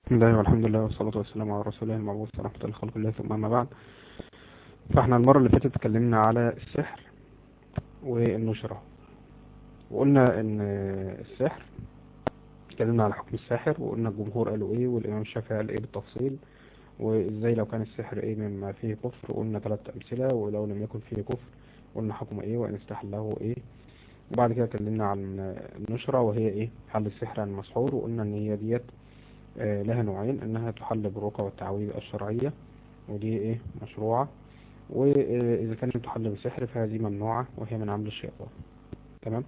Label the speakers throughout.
Speaker 1: بسم الله والحمد لله والصلاة والسلام على رسول الله المبعوث رحمة لخلق الله ثم أما بعد فاحنا المرة اللي فاتت اتكلمنا على السحر والنشرة وقلنا ان السحر اتكلمنا على حكم الساحر وقلنا الجمهور قالوا ايه والامام الشافعي قال ايه بالتفصيل وازاي لو كان السحر ايه مما فيه كفر قلنا ثلاث امثلة ولو لم يكن فيه كفر قلنا حكمه ايه وان استحله ايه وبعد كده اتكلمنا عن النشرة وهي ايه حل السحر عن المسحور وقلنا ان هي ديت آه لها نوعين انها تحل بالرقى والتعويذ الشرعية ودي ايه مشروعة واذا كانت تحل بالسحر فهذه ممنوعة وهي من عمل الشيطان تمام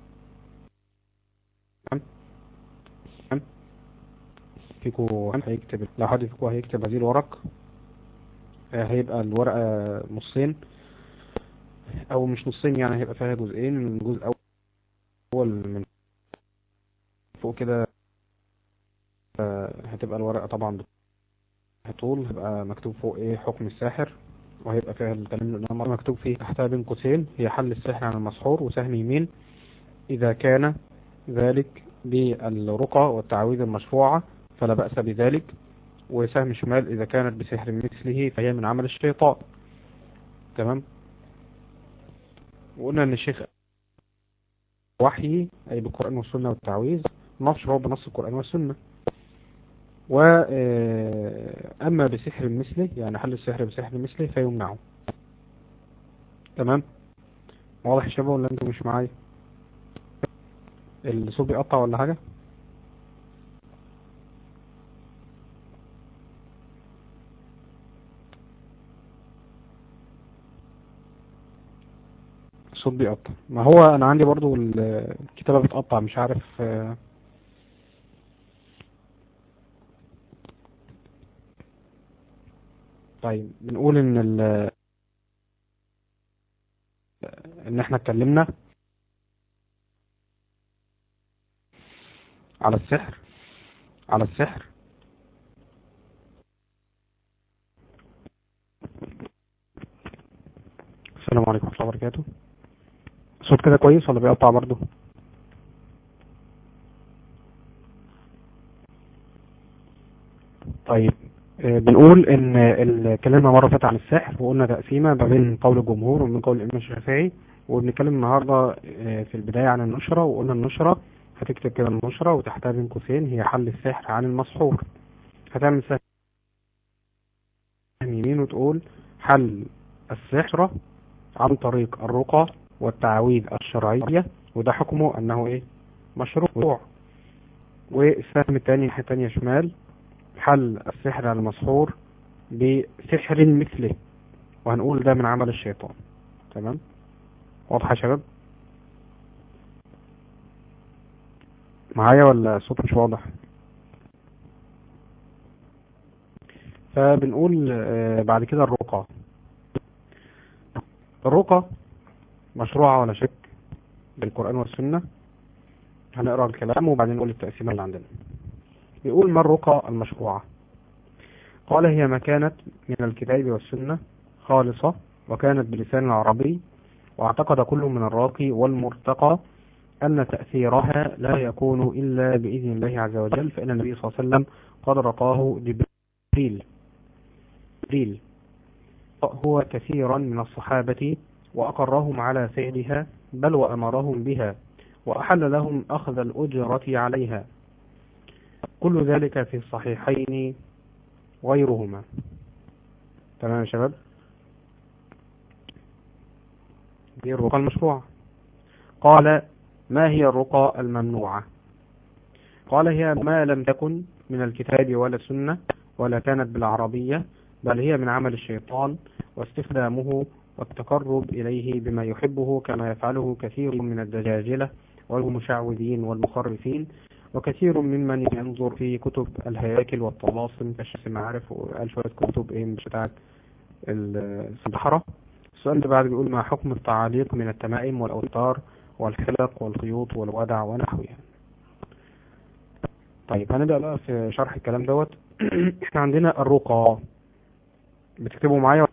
Speaker 1: تمام فيكو هيكتب لو حد فيكو هيكتب هذه الورق آه هيبقى الورقة نصين او مش نصين يعني هيبقى فيها جزئين الجزء الاول من فوق كده هتبقى الورقة طبعا طول هيبقى مكتوب فوق ايه حكم الساحر وهيبقى فيها الكلام اللي قلنا مكتوب فيه تحتها بين قوسين هي حل السحر عن المسحور وسهم يمين اذا كان ذلك بالرقى والتعويذ المشروعة فلا بأس بذلك وسهم شمال اذا كانت بسحر مثله فهي من عمل الشيطان تمام وقلنا ان الشيخ وحي اي بالقرآن والسنة والتعويذ نشره بنص القرآن والسنة وأما بسحر مثله يعني حل السحر بسحر مثله فيمنعه تمام واضح الشباب ولا انتوا مش معايا الصوت بيقطع ولا حاجة الصوت بيقطع ما هو انا عندي برضو الكتابة بتقطع مش عارف طيب بنقول ان ال ان احنا اتكلمنا على السحر على السحر السلام عليكم ورحمة الله وبركاته الصوت كده كويس ولا بيقطع برضو طيب بنقول ان اتكلمنا مره فاتت عن السحر وقلنا تقسيمه ما بين قول الجمهور ومن قول الامام الشافعي وبنتكلم النهارده في البدايه عن النشره وقلنا النشره هتكتب كده النشره وتحتها بين قوسين هي حل السحر عن المسحور هتعمل سهم يمين وتقول حل السحر عن طريق الرقى والتعويذ الشرعيه وده حكمه انه ايه مشروع والسهم الثاني الناحيه الثانيه شمال حل السحر على المسحور بسحر مثله وهنقول ده من عمل الشيطان تمام واضح يا شباب معايا ولا الصوت مش واضح فبنقول بعد كده الرقى الرقى مشروعة ولا شك بالقرآن والسنة هنقرأ الكلام وبعدين نقول التقسيمة اللي عندنا بيقول ما الرقى المشروعة قال هي ما كانت من الكتاب والسنة خالصة وكانت بلسان العربي واعتقد كل من الراقي والمرتقى أن تأثيرها لا يكون إلا بإذن الله عز وجل فإن النبي صلى الله عليه وسلم قد رقاه جبريل جبريل هو كثيرا من الصحابة وأقرهم على فعلها بل وأمرهم بها وأحل لهم أخذ الأجرة عليها كل ذلك في الصحيحين غيرهما تمام يا شباب دي الرقى المشروعة قال ما هي الرقى الممنوعة قال هي ما لم تكن من الكتاب ولا السنة ولا كانت بالعربية بل هي من عمل الشيطان واستخدامه والتقرب إليه بما يحبه كما يفعله كثير من الدجاجلة والمشعوذين والمخرفين وكثير ممن ينظر في كتب الهياكل والطلاسم كشف المعارف وقال شوية كتب ايه مش بتاعت الصحراء السؤال اللي بعد بيقول ما حكم التعاليق من التمائم والأوتار والحلق والخيوط والودع ونحوها طيب هنبدأ بقى في شرح الكلام دوت احنا عندنا الرقى بتكتبوا معايا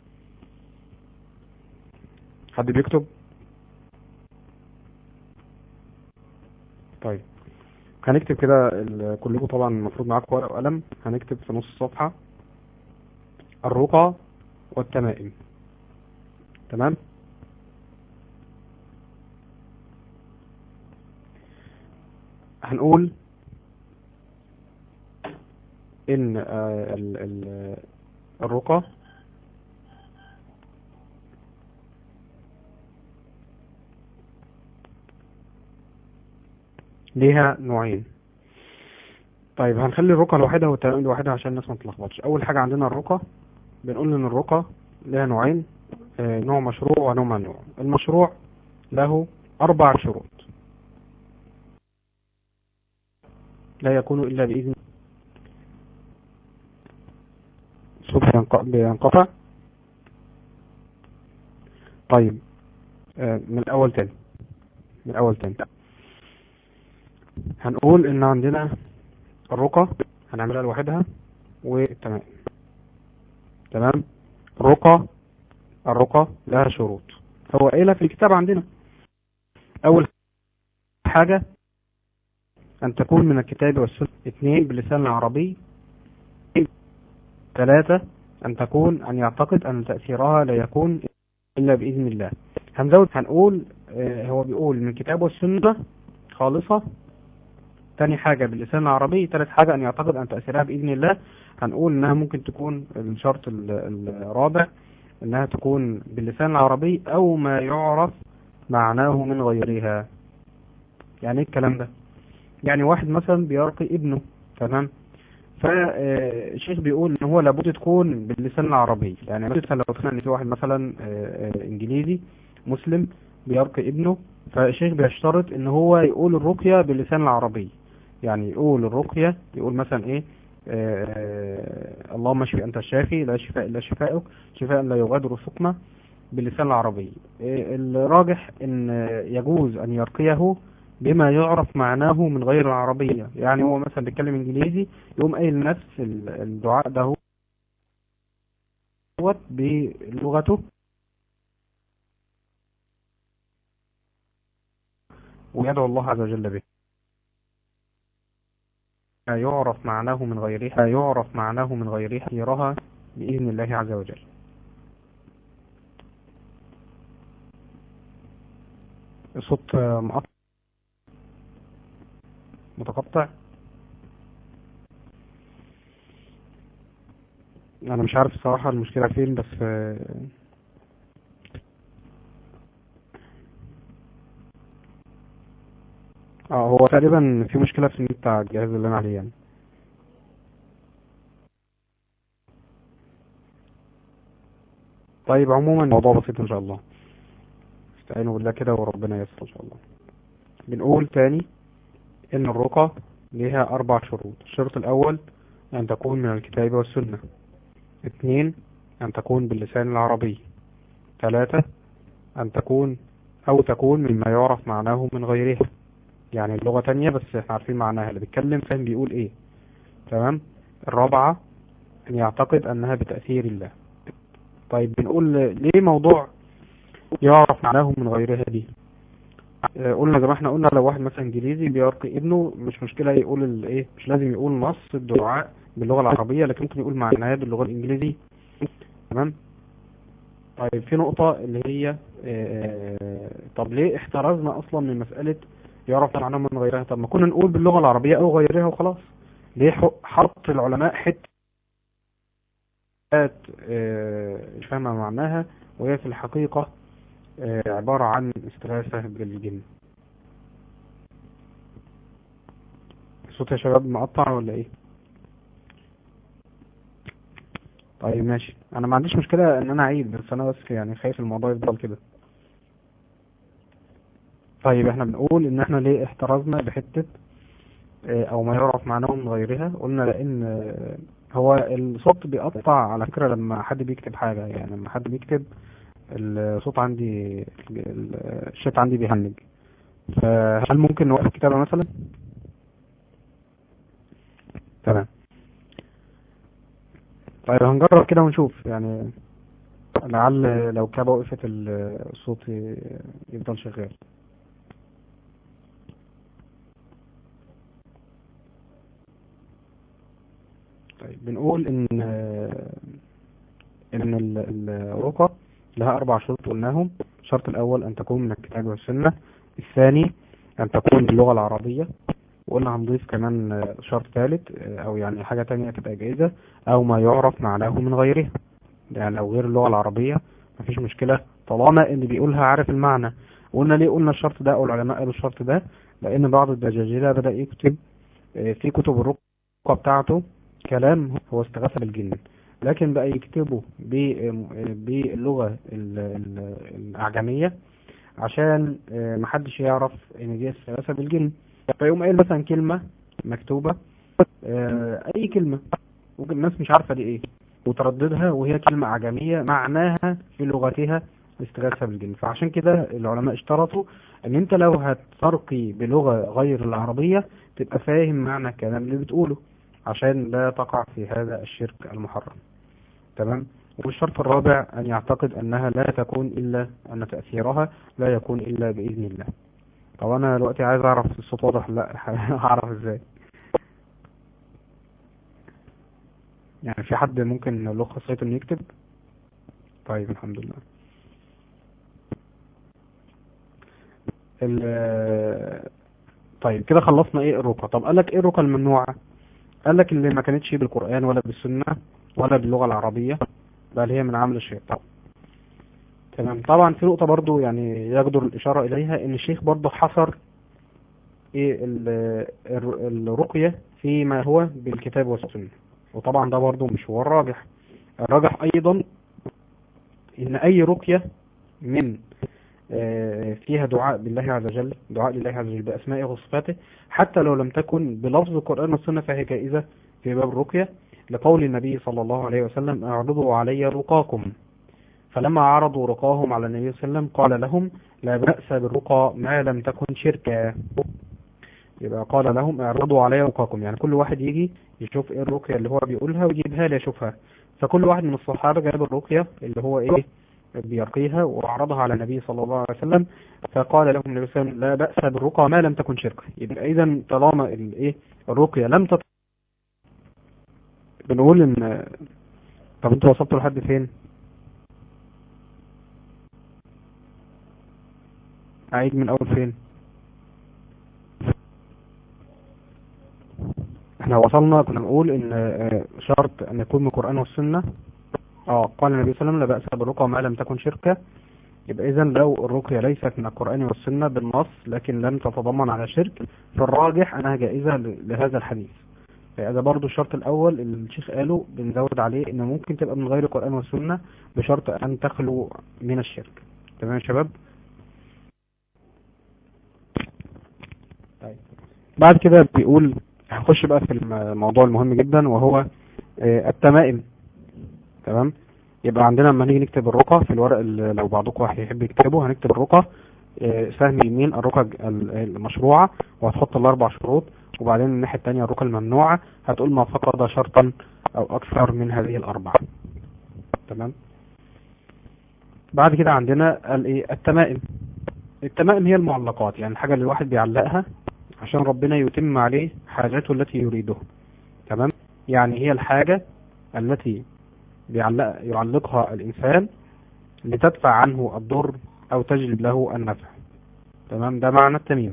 Speaker 1: حد بيكتب طيب هنكتب كده ال- كلكم طبعا المفروض معاكم ورقة وقلم هنكتب في نص الصفحة الرقى والتمائم تمام هنقول ان آه، ال- ال- الرقى ليها نوعين طيب هنخلي الرقى لوحدها والتمائم لوحدها عشان الناس ما تتلخبطش اول حاجة عندنا الرقى بنقول ان الرقى لها نوعين آه، نوع مشروع ونوع ممنوع المشروع له اربع شروط لا يكون الا باذن صوت بينق- بينقطع طيب آه، من الاول تاني من الاول تاني هنقول ان عندنا الرقى هنعملها لوحدها والتمام تمام رقى الرقى لها شروط هو قايلها في الكتاب عندنا اول حاجة ان تكون من الكتاب والسنة اثنين باللسان العربي ثلاثة ان تكون ان يعتقد ان تأثيرها لا يكون الا باذن الله هنزود هنقول آه، هو بيقول من الكتاب والسنة خالصة تاني حاجة باللسان العربي تالت حاجة أن يعتقد أن تأثيرها بإذن الله هنقول إنها ممكن تكون الشرط ال- الرابع إنها تكون باللسان العربي أو ما يعرف معناه من غيرها يعني إيه الكلام ده يعني واحد مثلا بيرقي ابنه تمام فالشيخ بيقول ان هو لابد تكون باللسان العربي يعني مثلا لو قلنا ان في واحد مثلا آه، آه، انجليزي مسلم بيرقي ابنه فالشيخ بيشترط ان هو يقول الرقية باللسان العربي يعني يقول الرقية يقول مثلا ايه آه، آه، اللهم اشفي انت الشافي لا شفاء الا شفاءك شفاء لا يغادر سقما باللسان العربي آه، الراجح ان يجوز ان يرقيه بما يعرف معناه من غير العربية يعني هو مثلا بيتكلم انجليزي يقوم قايل نفس ال- الدعاء ده هو بلغته ويدعو الله عز وجل به ما يعرف معناه من غيرها ما يعرف معناه من غيرها يراها بإذن الله عز وجل الصوت آه، مقطع متقطع انا مش عارف الصراحة المشكلة فين بس آه، اه هو تقريبا في مشكلة في النت بتاع الجهاز اللي انا عليه يعني طيب عموما الموضوع بسيط ان شاء الله استعينوا بالله كده وربنا ييسر ان شاء الله بنقول تاني ان الرقى ليها اربع شروط الشرط الاول ان تكون من الكتاب والسنة اثنين ان تكون باللسان العربي ثلاثة ان تكون او تكون مما يعرف معناه من غيرها يعني اللغة تانية بس احنا عارفين معناها اللي بيتكلم فاهم بيقول ايه تمام الرابعة ان يعتقد انها بتأثير الله طيب بنقول ليه موضوع يعرف معناه من غيرها دي آه، قلنا زي ما احنا قلنا لو واحد مثلا انجليزي بيرقي ابنه مش مشكلة يقول الايه مش لازم يقول نص الدعاء باللغة العربية لكن ممكن يقول معناه باللغة الانجليزية تمام طيب في نقطة اللي هي آه، طب ليه احترزنا اصلا من مسألة يعرف معناه من غيرها طب ما كنا نقول باللغة العربية او غيرها وخلاص ليه ح- حط العلماء حتة آه، مش فاهمة معناها وهي في الحقيقة آه، عبارة عن استغاثة بالجن الصوت يا شباب مقطع ولا ايه طيب ماشي انا ما عنديش مشكلة ان انا اعيد بس انا بس يعني خايف الموضوع يفضل كده طيب احنا بنقول ان احنا ليه احترزنا بحتة آه، او ما يعرف معناه من غيرها قلنا لان آه، هو الصوت بيقطع على فكرة لما حد بيكتب حاجة يعني لما حد بيكتب الصوت عندي ال- الشات عندي بيهنج فهل ممكن نوقف الكتابة مثلا تمام طيب هنجرب كده ونشوف يعني لعل لو الكتابة وقفت ال- الصوت يفضل شغال طيب بنقول ان ان ال- الرقى لها اربع شروط قلناهم الشرط الاول ان تكون من الكتاب والسنة الثاني ان تكون باللغة العربية وقلنا هنضيف كمان شرط ثالث او يعني حاجة تانية تبقى جائزة او ما يعرف معناه من غيرها يعني لو غير اللغة العربية مفيش مشكلة طالما اللي بيقولها عارف المعنى قلنا ليه قلنا الشرط ده او العلماء قالوا الشرط ده لان بعض الدجاجلة بدأ يكتب آه، في كتب الرقى بتاعته كلام هو استغاثة بالجن لكن بقى يكتبه ب- باللغة ال- ال- الأعجمية عشان آه، محدش يعرف ان دي استغاثة بالجن فيقوم قايل مثلا كلمة مكتوبة آه، اي كلمة ممكن الناس مش عارفة دي ايه وترددها وهي كلمة أعجمية معناها في لغتها الاستغاثة بالجن فعشان كده العلماء اشترطوا ان انت لو هترقي بلغة غير العربية تبقى فاهم معنى الكلام اللي بتقوله عشان لا تقع في هذا الشرك المحرم تمام والشرط الرابع ان يعتقد انها لا تكون الا ان تأثيرها لا يكون الا باذن الله طب انا دلوقتي عايز اعرف الصوت واضح ولا لا هعرف ازاي يعني في حد ممكن له خاصية انه يكتب طيب الحمد لله ال- طيب كده خلصنا ايه الرقى طب قال لك ايه الرقى الممنوعة قال لك اللي ما كانتش بالقرآن ولا بالسنة ولا باللغة العربية بل هي من عمل الشيطان تمام طبعا في نقطة برضو يعني يقدر الإشارة إليها إن الشيخ برضو حصر إيه ال- الر- الرقية فيما هو بالكتاب والسنة وطبعا ده برضو مش هو الراجح الراجح أيضا إن أي رقية من آه، فيها دعاء بالله عز وجل دعاء لله عز وجل بأسمائه وصفاته حتى لو لم تكن بلفظ القرآن والسنة فهي جائزة في باب الرقية لقول النبي صلى الله عليه وسلم اعرضوا علي رقاكم فلما عرضوا رقاهم على النبي صلى الله عليه وسلم قال لهم لا بأس بالرقى ما لم تكن شركا يبقى قال لهم اعرضوا علي رقاكم يعني كل واحد يجي يشوف ايه الرقية اللي هو بيقولها ويجيبها لي اشوفها فكل واحد من الصحابة جاب الرقية اللي هو ايه بيرقيها وعرضها على النبي صلى الله عليه وسلم فقال لهم النبي صلى الله عليه وسلم لا بأس بالرقى ما لم تكن شركا يبقى اذا طالما الايه الرقية لم تت... بنقول ان طب انتوا وصلتوا لحد فين اعيد من اول فين احنا وصلنا كنا نقول ان آه، شرط ان يكون من القرآن والسنة اه قال النبي صلى الله عليه وسلم لا بأس بالرقى ما لم تكن شركة يبقى اذا لو الرقية ليست من القرآن والسنة بالنص لكن لم تتضمن على شرك فالراجح انها جائزة ل- لهذا الحديث فهذا برضو الشرط الاول اللي الشيخ قاله بنزود عليه انه ممكن تبقى من غير القرآن والسنة بشرط ان تخلو من الشرك تمام يا شباب طيب بعد كده بيقول هنخش بقى في الموضوع المهم جدا وهو آه، التمائم تمام يبقى عندنا لما نيجي نكتب الرقى في الورق اللي لو بعضكم هيحب يكتبه هنكتب الرقى آه، سهم يمين الرقى ال- المشروعة وهتحط الاربع شروط وبعدين الناحية التانية الرقى الممنوعة هتقول ما فقد شرطا او اكثر من هذه الاربعة تمام بعد كده عندنا الايه التمائم التمائم هي المعلقات يعني الحاجة اللي الواحد بيعلقها عشان ربنا يتم عليه حاجاته التي يريدها تمام يعني هي الحاجة التي بيعلق يعلقها الإنسان لتدفع عنه الضر أو تجلب له النفع تمام ده معنى التميم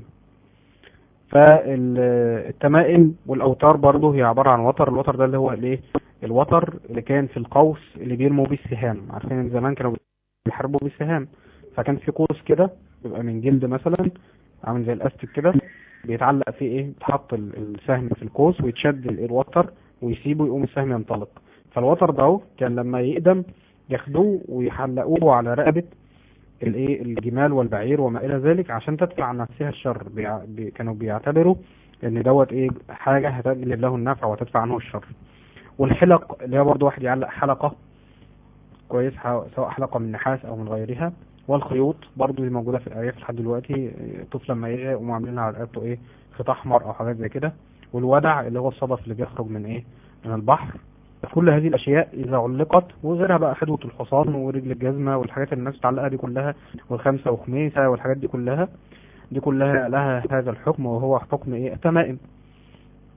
Speaker 1: فالتمائم والأوتار برضه هي عبارة عن وتر الوتر ده اللي هو الايه الوتر اللي كان في القوس اللي بيرموا بيه السهام عارفين ان زمان كانوا بيحاربوا بالسهام فكان في قوس كده بيبقى من جلد مثلا عامل زي الاستك كده بيتعلق فيه ايه بتحط ال- السهم في القوس ويتشد ال- الوتر ويسيبه يقوم السهم ينطلق فالوتر ده اهو كان لما يقدم ياخدوه ويحلقوه على رقبة الايه الجمال والبعير وما الى ذلك عشان تدفع عن نفسها الشر بيع... بي... كانوا بيعتبروا ان دوت ايه حاجة هتجلب له النفع وتدفع عنه الشر والحلق اللي هي برضه واحد يعلق حلقة كويس ح- سواء حلقة من نحاس او من غيرها والخيوط برضه دي موجودة في الارياف لحد دلوقتي الطفل لما يجي يقوموا عاملين على رقبته ايه خيط احمر او حاجات زي كده والودع اللي هو الصدف اللي بيخرج من ايه من البحر كل هذه الاشياء اذا علقت وغيرها بقى حدوة الحصان ورجل الجزمة والحاجات اللي الناس بتعلقها دي كلها والخمسة وخميسة والحاجات دي كلها دي كلها لها هذا الحكم وهو حكم ايه التمائم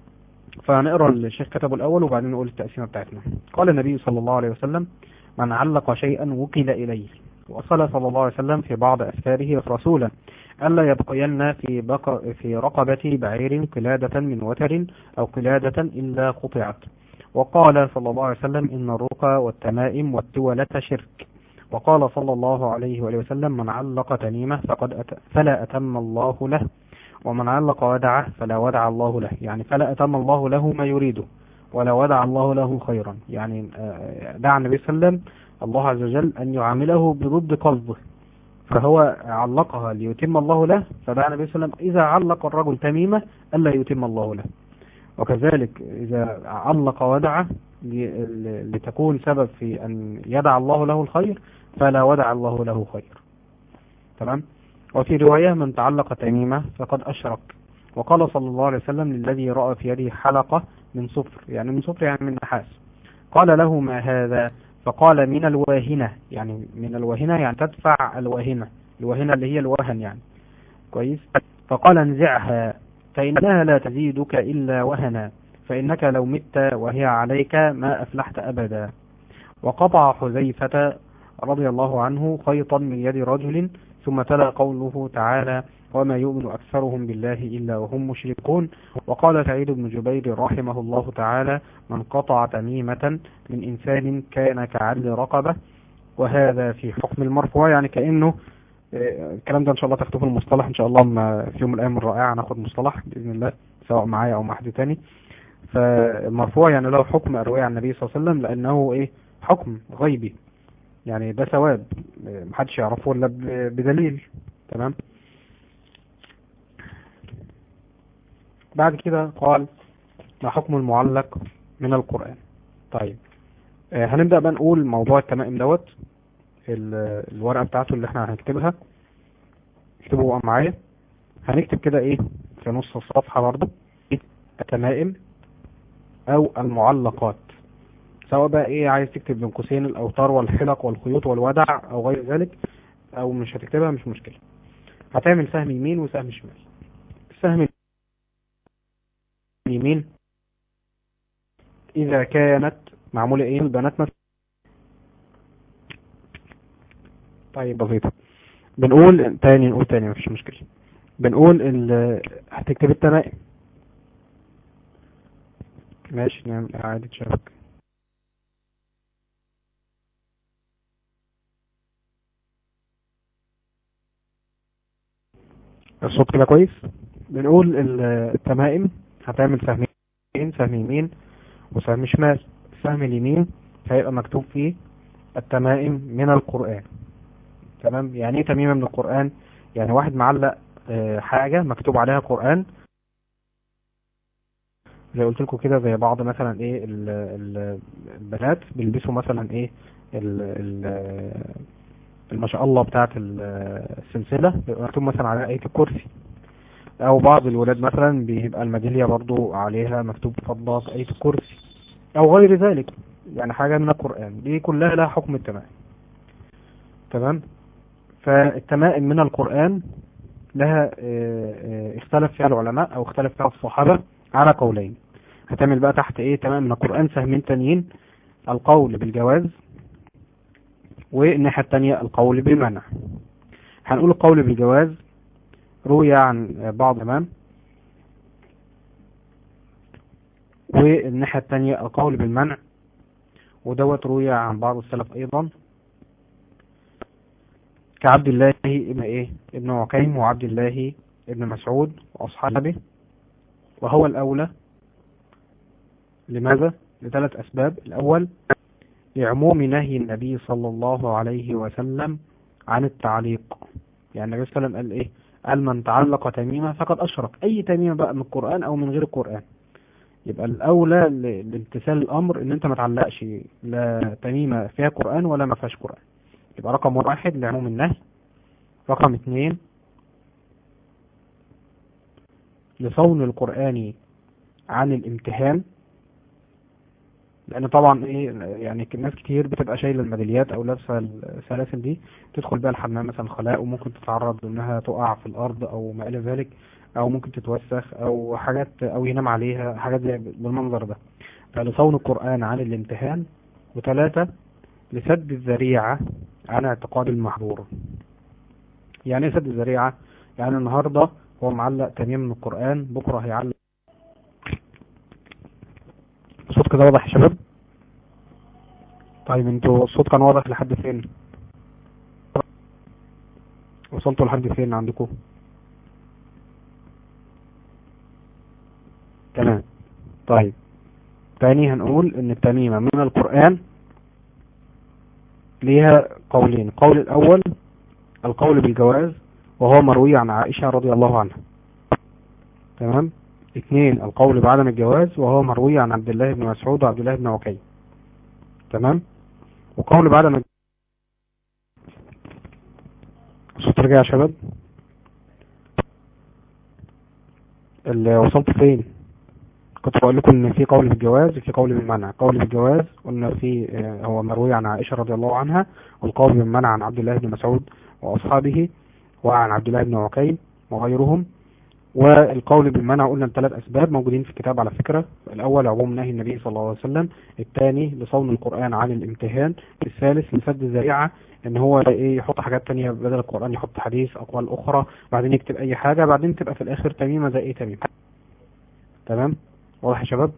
Speaker 1: فهنقرا الشيخ كتبه الاول وبعدين نقول التقسيمه بتاعتنا قال النبي صلى الله عليه وسلم من علق شيئا وكل اليه وصل صلى الله عليه وسلم في بعض اسفاره رسولا الا يبقين في بق في رقبه بعير قلاده من وتر او قلاده الا قطعت وقال صلى الله عليه وسلم ان الرقى والتمائم والتولة شرك وقال صلى الله عليه وآله وسلم من علق تميمة فقد أت... فلا أتم الله له ومن علق ودعه فلا ودع الله له يعني فلا أتم الله له ما يريده ولا ودع الله له خيرا يعني دعا النبي صلى الله عليه وسلم الله عز وجل أن يعامله بضد قصده فهو علقها ليتم الله له فدعا النبي صلى الله عليه وسلم إذا علق الرجل تميمة ألا يتم الله له وكذلك إذا علق ودعه لتكون سبب في أن يدع الله له الخير فلا ودع الله له خير تمام وفي رواية من تعلق تميمة فقد أشرك وقال صلى الله عليه وسلم للذي رأى في يده حلقة من صفر يعني من صفر يعني من نحاس قال له ما هذا فقال من الواهنة يعني من الواهنة يعني تدفع الواهنة الواهنة اللي هي الوهن يعني كويس فقال انزعها فإنها لا تزيدك إلا وهنا فإنك لو مت وهي عليك ما أفلحت أبدا وقطع حذيفة رضي الله عنه خيطا من يد رجل ثم تلا قوله تعالى وما يؤمن أكثرهم بالله إلا وهم مشركون وقال سعيد بن جبير رحمه الله تعالى من قطع تميمة من إنسان كان كعدل رقبة وهذا في حكم المرفوع يعني كأنه الكلام ده إن شاء الله تاخده في المصطلح إن شاء الله ما في يوم من الأيام الرائعة ناخد مصطلح بإذن الله سواء معايا أو مع حد تاني فالمرفوع يعني له حكم أروي عن النبي صلى الله عليه وسلم لأنه إيه حكم غيبي يعني ده ثواب محدش يعرفه الا بدليل تمام بعد كده قال ما حكم المعلق من القرآن طيب آه هنبدأ بقى نقول موضوع التمائم دوت الورقة بتاعته اللي احنا هنكتبها اكتبوا بقى معايا هنكتب كده ايه في نص الصفحة برضه التمائم او المعلقات سواء بقى ايه عايز تكتب بين قوسين الاوتار والحلق والخيوط والودع او غير ذلك او مش هتكتبها مش مشكلة هتعمل سهم يمين وسهم شمال السهم اليمين اذا كانت معمولة ايه البنات مثلا طيب بسيطة بنقول تاني نقول تاني مفيش مشكلة بنقول ال... هتكتب التمائم ماشي نعمل اعادة شبكة الصوت كده كويس بنقول التمائم هتعمل سهمين سهم يمين وسهم شمال السهم اليمين هيبقى مكتوب فيه التمائم من القرآن تمام يعني ايه تميمة من القرآن يعني واحد معلق حاجة مكتوب عليها قرآن زي قلت لكم كده زي بعض مثلا ايه البنات بيلبسوا مثلا ايه ما شاء الله بتاعت السلسلة مكتوب مثلا على آية الكرسي او بعض الولاد مثلا بيبقى الميدالية برضو عليها مكتوب فضة آية الكرسي او غير ذلك يعني حاجة من القرآن دي كلها لها حكم التمائم تمام فالتمائم من القرآن لها اختلف فيها العلماء او اختلف فيها الصحابة على قولين هتعمل بقى تحت ايه تمام من القرآن سهمين تانيين القول بالجواز والناحية التانية القول بالمنع هنقول القول بالجواز روي عن بعض الإمام والناحية التانية القول بالمنع ودوت روي عن بعض السلف أيضا كعبد الله ابن ايه ابن عكيم وعبد الله ابن مسعود وأصحابه وهو الأولى لماذا؟ لثلاث أسباب الأول لعموم نهي النبي صلى الله عليه وسلم عن التعليق يعني النبي صلى الله عليه وسلم قال ايه قال من تعلق تميمة فقد أشرك أي تميمة بقى من القرآن أو من غير القرآن يبقى الأولى لامتثال الأمر إن أنت ما تعلقش لا تميمة فيها قرآن ولا ما فيهاش قرآن يبقى رقم واحد لعموم النهي رقم اثنين لصون القرآن عن الامتهان لان طبعا ايه يعني ناس كتير بتبقى شايله الميداليات او لابسه السلاسل دي تدخل بقى الحمام مثلا خلاء وممكن تتعرض انها تقع في الارض او ما الى ذلك او ممكن تتوسخ او حاجات او ينام عليها حاجات زي بالمنظر ده فلصون القرآن عن الامتحان وثلاثة لسد الذريعة عن اعتقاد المحظور يعني ايه سد الذريعة يعني النهاردة هو معلق تميم من القرآن بكرة هيعلق الصوت كده واضح يا شباب طيب انتوا الصوت كان واضح لحد فين وصلتوا لحد فين عندكم تمام طيب تاني هنقول ان التميمة من القرآن ليها قولين القول الاول القول بالجواز وهو مروي عن عائشة رضي الله عنها تمام اثنين القول بعدم الجواز وهو مروي عن عبد الله بن مسعود وعبد الله بن عكي تمام وقول بعدم الصوت رجع يا شباب اللي وصلت فين كنت بقول لكم ان في قول بالجواز وفي قول بالمنع قول بالجواز قلنا في هو مروي عن عائشة رضي الله عنها والقول بالمنع عن عبد الله بن مسعود واصحابه وعن عبد الله بن عكيم وغيرهم والقول بالمنع قلنا لثلاث اسباب موجودين في الكتاب على فكرة الاول عموم نهي النبي صلى الله عليه وسلم الثاني لصون القرآن عن الامتهان الثالث لسد الذريعة ان هو ايه يحط حاجات تانية بدل القرآن يحط حديث اقوال اخرى بعدين يكتب اي حاجة بعدين تبقى في الاخر تميمة زي ايه تميمة تمام واضح يا شباب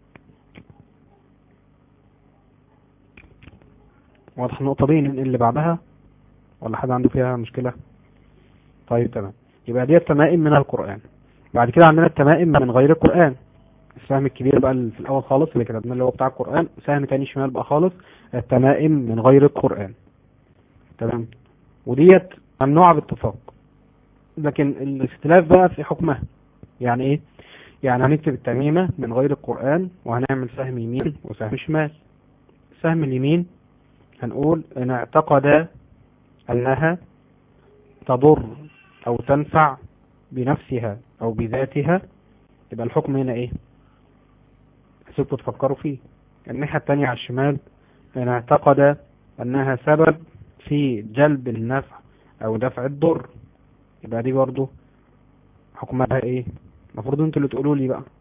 Speaker 1: واضح النقطة دي اللي بعدها ولا حد عنده فيها مشكلة طيب تمام يبقى دي التمائم من القرآن بعد كده عندنا التمائم من غير القرآن السهم الكبير بقى اللي في الاول خالص اللي كتبناه اللي هو بتاع القرآن سهم تاني شمال بقى خالص التمائم من غير القرآن تمام وديت ممنوعة باتفاق لكن الاختلاف بقى في حكمها يعني ايه يعني هنكتب التميمة من غير القرآن وهنعمل سهم يمين وسهم شمال سهم اليمين هنقول ان اعتقد انها تضر او تنفع بنفسها او بذاتها يبقى الحكم هنا ايه سيبكم تفكروا فيه الناحية التانية على الشمال ان اعتقد انها سبب في جلب النفع او دفع الضر يبقى دي برضو حكمها ايه المفروض انتوا اللي تقولوا لي بقى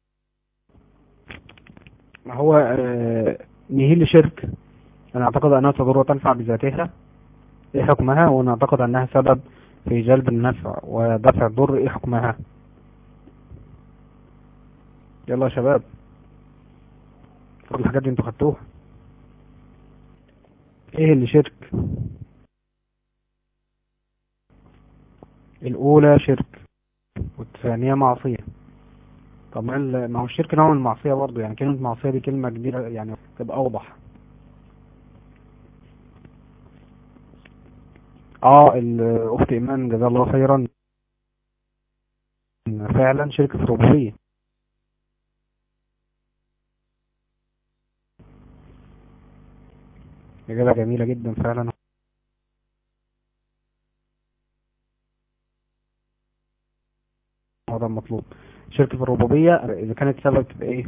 Speaker 1: ما هو آه نهيل شرك انا اعتقد انها تضر وتنفع بذاتها ايه حكمها وانا اعتقد انها سبب في جلب النفع ودفع الضر ايه حكمها يلا يا شباب كل الحاجات دي انتوا خدتوها ايه اللي شرك الاولى شرك والثانية معصية طب ما هو الشرك نوع من المعصية برضه يعني كلمة معصية دي كلمة كبيرة يعني تبقى اوضح اه الاخت ايمان جزاها الله خيرا فعلا شركة الربوبية إجابة جميلة جدا فعلا هذا المطلوب شركة الربوبية إذا كانت سبب تبقى إيه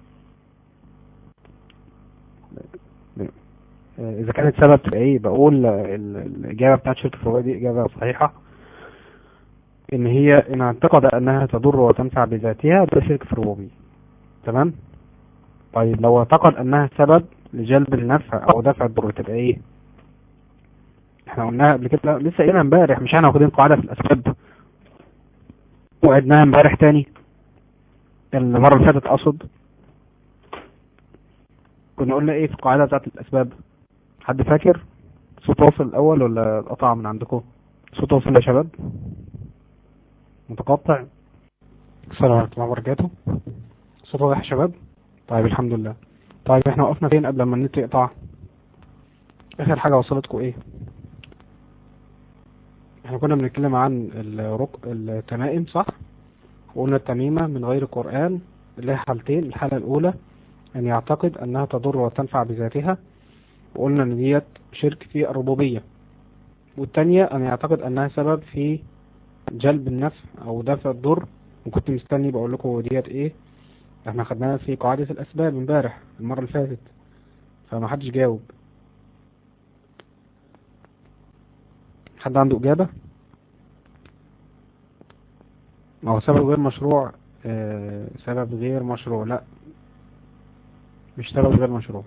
Speaker 1: إذا كانت سبب تبقى إيه بقول الإجابة بتاعت شركة الربوبية دي إجابة صحيحة إن هي إن اعتقد أنها تضر وتنفع بذاتها ده شركة الربوبية تمام طيب لو اعتقد أنها سبب لجلب النفع أو دفع الضر تبقى إيه احنا قلناها قبل كده لسه قايلها امبارح مش احنا واخدين قاعدة في الأسباب وعدناها امبارح تاني المرة اللي فاتت اقصد كنا قلنا ايه في القاعدة بتاعت الاسباب حد فاكر صوت واصل الاول ولا قطع من عندكم صوت واصل يا شباب متقطع السلام عليكم ورحمة الله وبركاته صوت واضح يا شباب طيب الحمد لله طيب احنا وقفنا فين قبل ما النت يقطع اخر حاجة وصلتكم ايه احنا كنا بنتكلم عن الرك... التمائم صح وقلنا التميمة من غير القرآن لها حالتين الحالة الأولى أن يعتقد أنها تضر وتنفع بذاتها وقلنا أن ديت شرك في الربوبية والتانية أن يعتقد أنها سبب في جلب النفع أو دفع الضر وكنت مستني بقول لكم ديت إيه احنا خدناها في قاعدة الأسباب امبارح المرة اللي فاتت فما حدش جاوب حد عنده إجابة ما هو سبب غير مشروع آه سبب غير مشروع لا مش سبب غير مشروع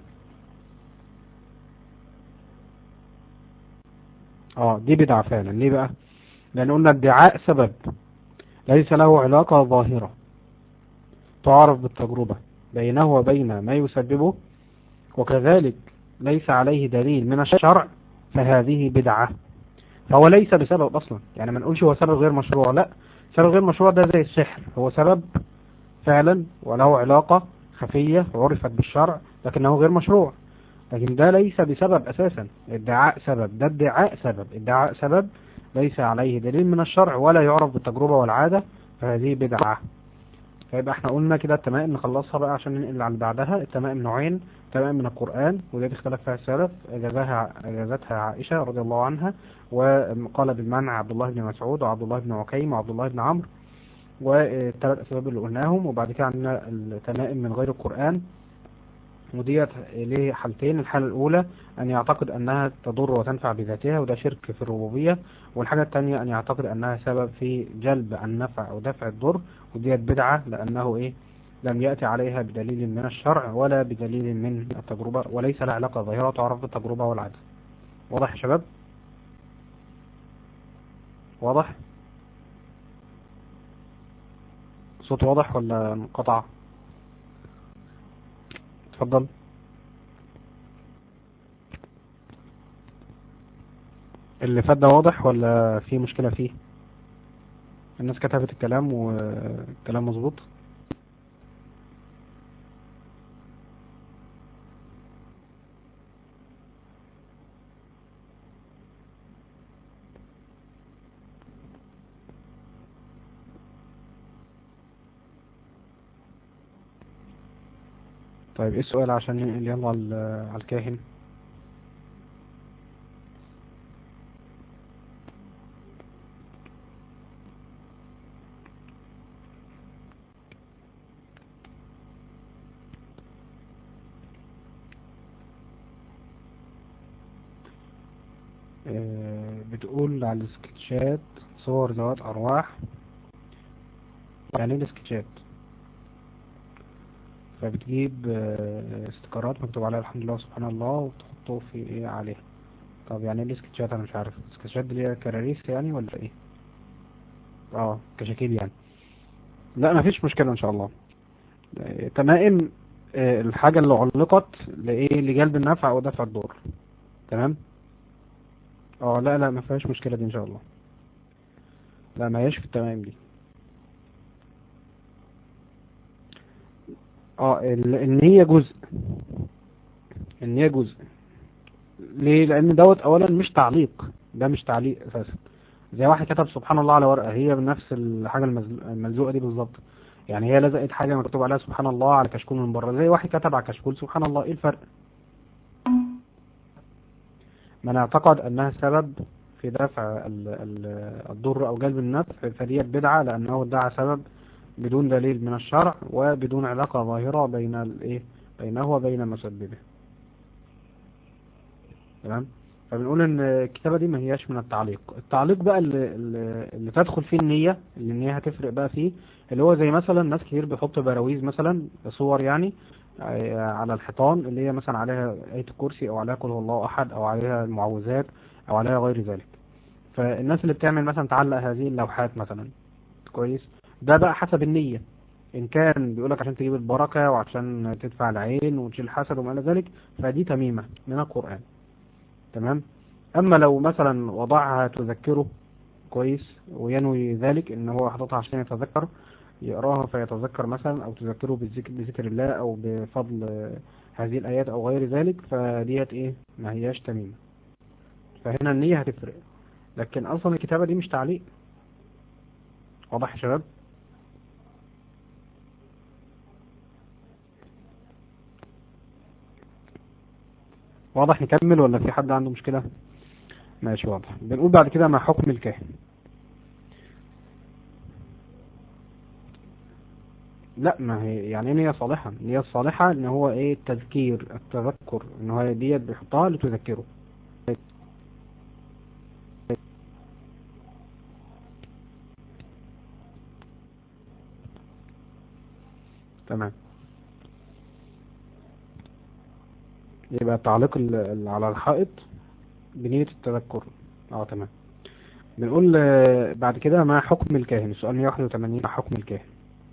Speaker 1: اه دي بدعة فعلا ليه بقى لان قلنا ادعاء سبب ليس له علاقة ظاهرة تعرف بالتجربة بينه وبين ما يسببه وكذلك ليس عليه دليل من الشرع فهذه بدعة فهو ليس بسبب اصلا يعني ما نقولش هو سبب غير مشروع لا سبب غير مشروع ده زي السحر هو سبب فعلا وله علاقة خفية وعرفت بالشرع لكنه غير مشروع لكن ده ليس بسبب اساسا ادعاء سبب ده ادعاء سبب ادعاء سبب ليس عليه دليل من الشرع ولا يعرف بالتجربة والعادة فهذه بدعة فيبقى احنا قلنا كده التمائم نخلصها بقى عشان ننقل على بعدها التمائم نوعين تمائم من القرآن ودي اختلف فيها السلف اجازها اجازتها عائشة رضي الله عنها وقال بالمنع عبد الله بن مسعود وعبد الله بن عكيم وعبد الله بن عمرو والثلاث اسباب اللي قلناهم وبعد كده عندنا التمائم من غير القرآن وديت ليه حالتين الحالة الأولى أن يعتقد أنها تضر وتنفع بذاتها وده شرك في الربوبية والحاجة الثانية أن يعتقد أنها سبب في جلب النفع أو دفع الضر وديت بدعة لأنه إيه لم يأتي عليها بدليل من الشرع ولا بدليل من التجربة وليس لها علاقة ظاهرة تعرف بالتجربة والعادة واضح يا شباب واضح صوت واضح ولا انقطع اتفضل اللي فات ده واضح ولا في مشكلة فيه الناس كتبت الكلام والكلام مظبوط طيب ايه السؤال عشان ننقل يلا على الكاهن بتقول على السكتشات صور ذوات ارواح يعني ايه السكتشات فبتجيب استيكرات مكتوب عليها الحمد لله سبحان الله وتحطه في ايه عليها طب يعني ايه السكتشات انا مش عارف السكتشات دي هي كراريس يعني ولا ايه اه كشاكيل يعني لا مفيش مشكلة ان شاء الله تمائم الحاجة اللي علقت لايه لجلب النفع او دفع الضر تمام اه لا لا ما فيهاش مشكلة دي ان شاء الله لا ما هيش في التمائم دي اه النية جزء النية جزء ليه لان دوت اولا مش تعليق ده مش تعليق اساسا زي واحد كتب سبحان الله على ورقة هي بنفس الحاجة الملزوقة دي بالظبط يعني هي لزقت حاجة مكتوب عليها سبحان الله على كشكول من بره زي واحد كتب على كشكول سبحان الله ايه الفرق من اعتقد انها سبب في دفع الضر او جلب النفع فديت بدعة لانه ادعى سبب بدون دليل من الشرع وبدون علاقة ظاهرة بين الايه بينه وبين مسببه تمام فبنقول ان الكتابة دي ما هياش من التعليق التعليق بقى اللي, اللي تدخل فيه النية اللي النية هتفرق بقى فيه اللي هو زي مثلا ناس كتير بيحط براويز مثلا صور يعني على الحيطان اللي هي مثلا عليها آية الكرسي او عليها قل هو الله احد او عليها المعوذات او عليها غير ذلك فالناس اللي بتعمل مثلا تعلق هذه اللوحات مثلا كويس ده بقى حسب النية ان كان بيقولك عشان تجيب البركة وعشان تدفع العين وتشيل الحسد وما الى ذلك فدي تميمة من القرآن تمام اما لو مثلا وضعها تذكره كويس وينوي ذلك ان هو حاططها عشان يتذكر يقراها فيتذكر مثلا او تذكره بالذكر بذكر الله او بفضل هذه الايات او غير ذلك فديت ايه ما هياش تميمة فهنا النية هتفرق لكن اصلا الكتابة دي مش تعليق واضح يا شباب واضح نكمل ولا في حد عنده مشكلة ماشي واضح بنقول بعد كده ما حكم الكاهن لا ما هي يعني ايه نية صالحة النية الصالحة ان هو ايه التذكير التذكر ان هو ديت بيحطها لتذكره تمام يبقى التعليق ال- ال- على الحائط بنية التذكر اه تمام بنقول آه، بعد كده ما حكم الكاهن السؤال 181 ما حكم الكاهن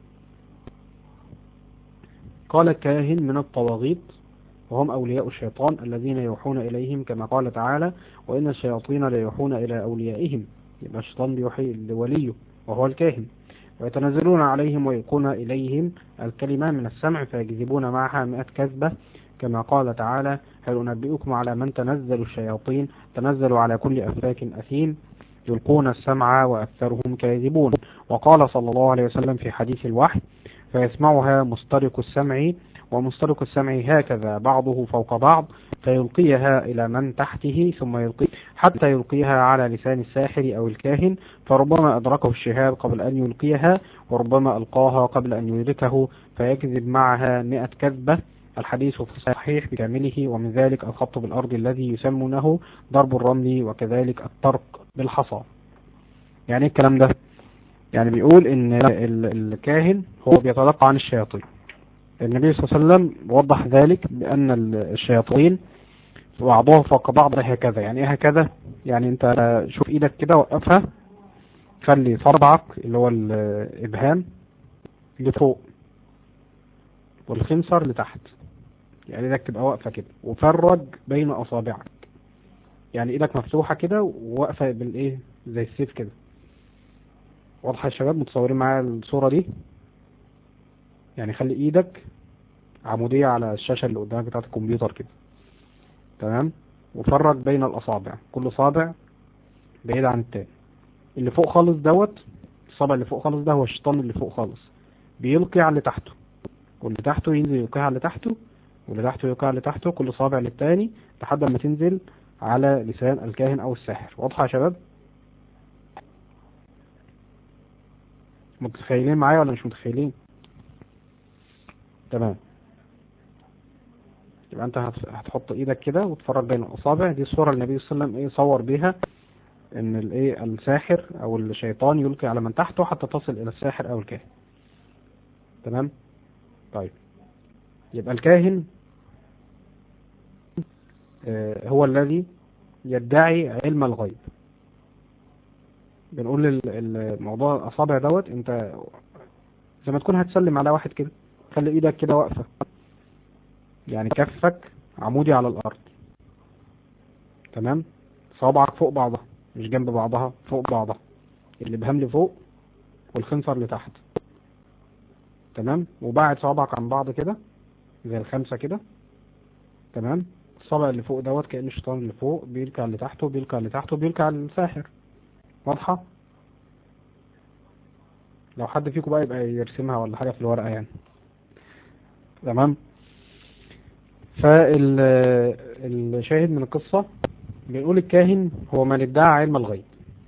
Speaker 1: قال الكاهن من الطواغيت وهم أولياء الشيطان الذين يوحون إليهم كما قال تعالى وإن الشياطين ليوحون إلى أوليائهم يبقى الشيطان بيوحي لوليه وهو الكاهن ويتنزلون عليهم ويلقون إليهم الكلمة من السمع فيجذبون معها مئة كذبة كما قال تعالى هل أنبئكم على من تنزل الشياطين تنزل على كل أفاك أثيم يلقون السمع وأكثرهم كاذبون وقال صلى الله عليه وسلم في حديث الوحي فيسمعها مسترق السمع ومسترق السمع هكذا بعضه فوق بعض فيلقيها إلى من تحته ثم يلقي حتى يلقيها على لسان الساحر أو الكاهن فربما أدركه الشهاب قبل أن يلقيها وربما ألقاها قبل أن يدركه فيكذب معها مئة كذبة الحديث في الصحيح بكامله ومن ذلك الخط بالأرض الذي يسمونه ضرب الرمل وكذلك الطرق بالحصى يعني إيه الكلام ده يعني بيقول ان ال- الكاهن هو بيتلقى عن الشياطين النبي صلى الله عليه وسلم وضح ذلك بأن ال- الشياطين بعضها فوق بعض هكذا يعني ايه هكذا يعني انت شوف ايدك كده وقفها خلي صربعك اللي هو الابهام لفوق والخنصر لتحت يعني ايدك تبقى واقفة كده وفرج بين اصابعك يعني ايدك مفتوحة كده وواقفة بالايه زي السيف كده واضحة يا شباب متصورين معايا الصورة دي يعني خلي ايدك عمودية على الشاشة اللي قدامك بتاعت الكمبيوتر كده تمام وفرج بين الاصابع كل صابع بعيد عن التاني اللي فوق خالص دوت الصابع اللي فوق خالص ده هو الشيطان اللي فوق خالص بيلقي على اللي تحته واللي تحته ينزل يلقيها على اللي تحته واللي تحته يلقيها على اللي تحته كل صابع للتاني لحد ما تنزل على لسان الكاهن او الساحر واضحة يا شباب متخيلين معايا ولا مش متخيلين تمام يبقى انت هت- هتحط ايدك كده وتفرج بين الاصابع دي الصوره اللي النبي صلى الله عليه وسلم ايه صور بيها ان الايه الساحر او الشيطان يلقي على من تحته حتى تصل الى الساحر او الكاهن تمام طيب يبقى الكاهن آه، هو الذي يدعي علم الغيب بنقول ال- ال- موضوع الاصابع دوت انت زي ما تكون هتسلم على واحد كده خلي ايدك كده واقفه يعني كفك عمودي على الارض تمام صوابعك فوق بعضها مش جنب بعضها فوق بعضها الابهام لفوق والخنصر لتحت تمام وبعد صوابعك عن بعض كده زي الخمسه كده تمام الصابع اللي فوق دوت كأن الشيطان اللي فوق بيلقى اللي تحته بيلقى اللي تحته بيلقى على الساحر واضحة لو حد فيكم بقى يبقى يرسمها ولا حاجة في الورقة يعني تمام فالشاهد من القصة بنقول الكاهن هو من ادعى علم الغيب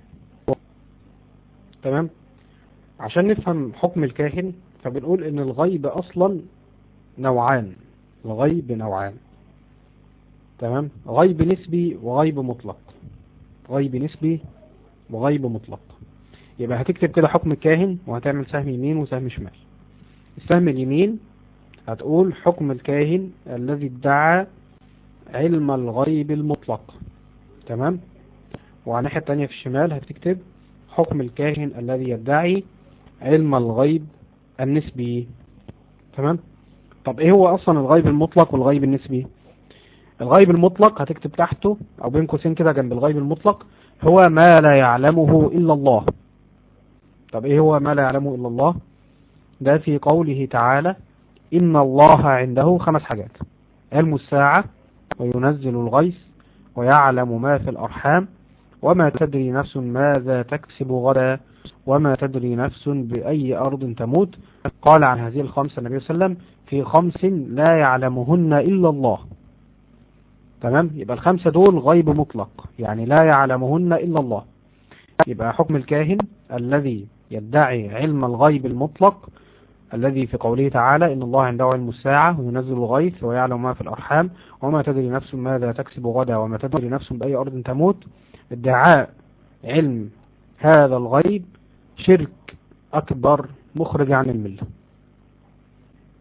Speaker 1: تمام عشان نفهم حكم الكاهن فبنقول ان الغيب اصلا نوعان الغيب نوعان تمام غيب نسبي وغيب مطلق غيب نسبي وغيب مطلق يبقى هتكتب كده حكم الكاهن وهتعمل سهم يمين وسهم شمال السهم اليمين هتقول حكم الكاهن الذي ادعى علم الغيب المطلق تمام وعلى الناحية التانية في الشمال هتكتب حكم الكاهن الذي يدعي علم الغيب النسبي تمام طب ايه هو اصلا الغيب المطلق والغيب النسبي الغيب المطلق هتكتب تحته او بين قوسين كده جنب الغيب المطلق هو ما لا يعلمه الا الله طب ايه هو ما لا يعلمه الا الله ده في قوله تعالى ان الله عنده خمس حاجات علم الساعة وينزل الغيث ويعلم ما في الارحام وما تدري نفس ماذا تكسب غدا وما تدري نفس بأي أرض تموت قال عن هذه الخمسة النبي صلى الله عليه وسلم في خمس لا يعلمهن إلا الله تمام يبقى الخمسة دول غيب مطلق يعني لا يعلمهن إلا الله يبقى حكم الكاهن الذي يدعي علم الغيب المطلق الذي في قوله تعالى إن الله عنده علم الساعة وينزل الغيث ويعلم ما في الأرحام وما تدري نفس ماذا تكسب غدا وما تدري نفس بأي أرض تموت ادعاء علم هذا الغيب شرك أكبر مخرج عن الملة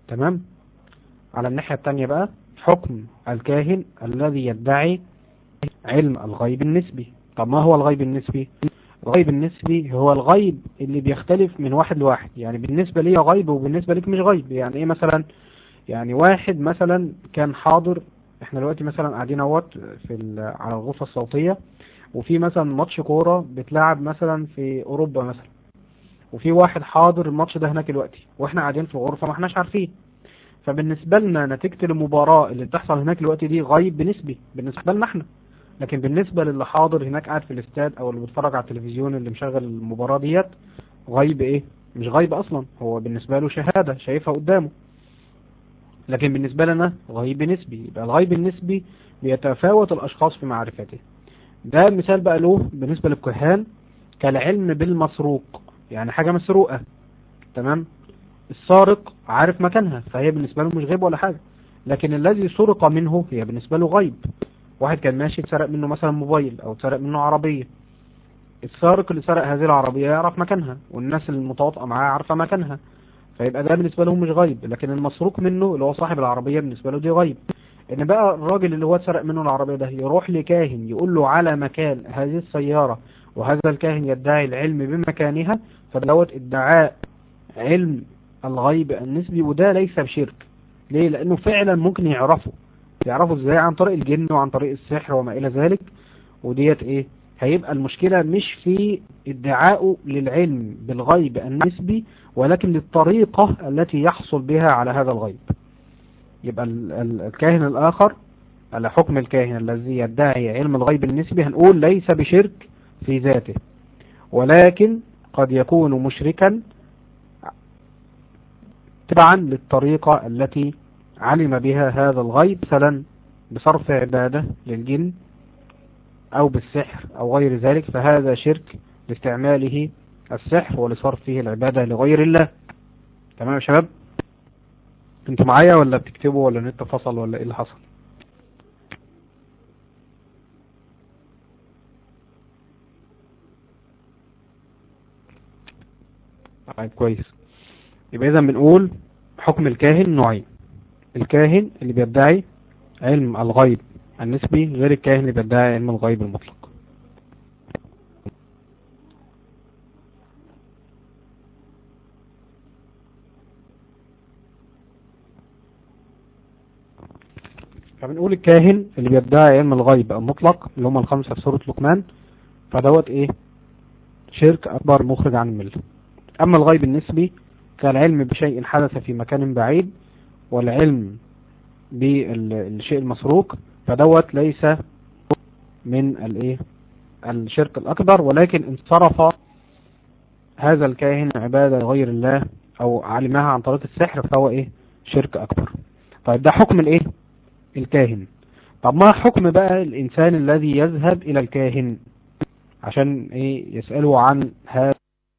Speaker 1: تمام على الناحية التانية بقى حكم الكاهن الذي يدعي علم الغيب النسبي طب ما هو الغيب النسبي الغيب النسبي هو الغيب اللي بيختلف من واحد لواحد يعني بالنسبة لي غيب وبالنسبة لك مش غيب يعني ايه مثلا يعني واحد مثلا كان حاضر احنا دلوقتي مثلا قاعدين اهوت في ال- على الغرفة الصوتية وفي مثلا ماتش كورة بتلعب مثلا في اوروبا مثلا وفي واحد حاضر الماتش ده هناك دلوقتي واحنا قاعدين في الغرفة ما احناش عارفين فبالنسبة لنا نتيجة المباراة اللي بتحصل هناك دلوقتي دي غيب نسبي بالنسبة لنا احنا لكن بالنسبة للي حاضر هناك قاعد في الاستاد او اللي بيتفرج على التلفزيون اللي مشغل المباراة ديت غيب ايه مش غيب اصلا هو بالنسبة له شهادة شايفها قدامه لكن بالنسبة لنا غيب نسبي يبقى الغيب النسبي بيتفاوت الاشخاص في معرفته ده مثال بقى له بالنسبة للكهان كالعلم بالمسروق يعني حاجة مسروقة تمام السارق عارف مكانها فهي بالنسبة له مش غيب ولا حاجة لكن الذي سرق منه هي بالنسبة له غيب واحد كان ماشي اتسرق منه مثلا موبايل او اتسرق منه عربية السارق اللي سرق هذه العربية يعرف مكانها والناس المتواطئة معاه عارفة مكانها فيبقى ده بالنسبة له مش غيب لكن المسروق منه اللي هو صاحب العربية بالنسبة له دي غيب ان بقى الراجل اللي هو اتسرق منه العربية ده يروح لكاهن يقول له على مكان هذه السيارة وهذا الكاهن يدعي العلم بمكانها فدوت ادعاء علم الغيب النسبي وده ليس بشرك ليه لانه فعلا ممكن يعرفه يعرفه ازاي عن طريق الجن وعن طريق السحر وما الى ذلك وديت ايه هيبقى المشكلة مش في ادعائه للعلم بالغيب النسبي ولكن للطريقة التي يحصل بها على هذا الغيب يبقى ال- ال- الكاهن الآخر على حكم الكاهن الذي يدعي علم الغيب النسبي هنقول ليس بشرك في ذاته ولكن قد يكون مشركا تبعا للطريقة التي علم بها هذا الغيب مثلا بصرف عبادة للجن أو بالسحر أو غير ذلك فهذا شرك لاستعماله السحر ولصرفه العبادة لغير الله تمام يا شباب انتوا معايا ولا بتكتبوا ولا النت فصل ولا ايه اللي حصل طيب كويس يبقى اذا بنقول حكم الكاهن نوعين الكاهن اللي بيدعي علم الغيب النسبي غير الكاهن اللي بيدعي علم الغيب المطلق فبنقول الكاهن اللي بيدعي علم الغيب المطلق اللي هم الخمسة في سورة لقمان فدوت ايه شرك اكبر مخرج عن الملة اما الغيب النسبي كالعلم بشيء حدث في مكان بعيد والعلم بالشيء المسروق فدوت ليس من الايه الشرك الاكبر ولكن انصرف هذا الكاهن عبادة غير الله او علمها عن طريق السحر فهو ايه شرك اكبر طيب ده حكم الايه الكاهن طب ما حكم بقى الانسان الذي يذهب الى الكاهن عشان ايه يسأله عن هذا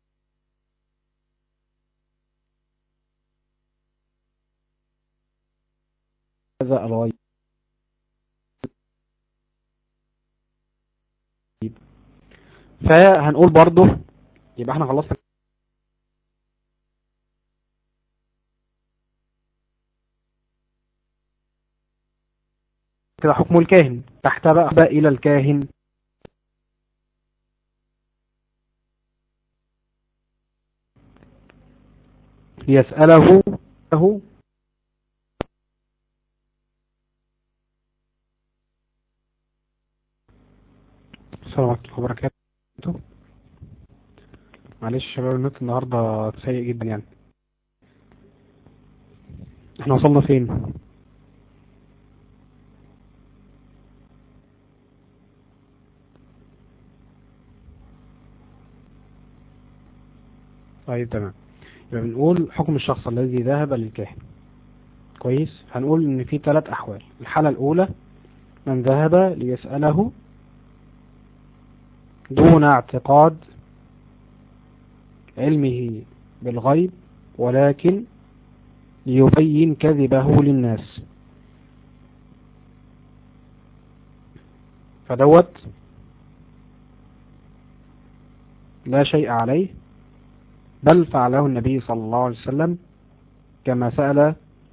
Speaker 1: هذا الغيب فهنقول برضو يبقى احنا خلصنا كده حكم الكاهن تحت بقى, بقى الى الكاهن يسأله له السلام عليكم وبركاته معلش يا شباب النت النهارده سيء جدا يعني احنا وصلنا فين طيب تمام يبقى بنقول حكم الشخص الذي ذهب للكاهن كويس هنقول ان في ثلاث احوال الحالة الاولى من ذهب ليسأله دون اعتقاد علمه بالغيب ولكن ليبين كذبه للناس فدوت لا شيء عليه بل فعله النبي صلى الله عليه وسلم كما سأل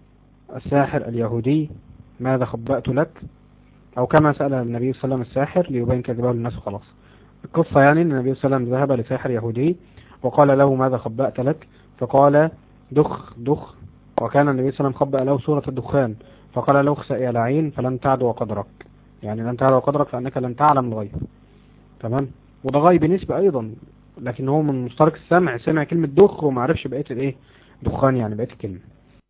Speaker 1: الساحر اليهودي ماذا خبأت لك أو كما سأل النبي صلى الله عليه وسلم الساحر ليبين كذبه للناس وخلاص القصة يعني أن النبي صلى الله عليه وسلم ذهب لساحر يهودي وقال له ماذا خبأت لك فقال دخ دخ وكان النبي صلى الله عليه وسلم خبأ له سورة الدخان فقال له اخسأ يا لعين فلن تعدو قدرك يعني لن تعدو قدرك فأنك لن تعلم الغيب تمام وده غيب نسبة أيضا لكن هو من مشترك السمع سمع كلمة دخ وما عرفش بقية الايه دخان يعني بقية الكلمة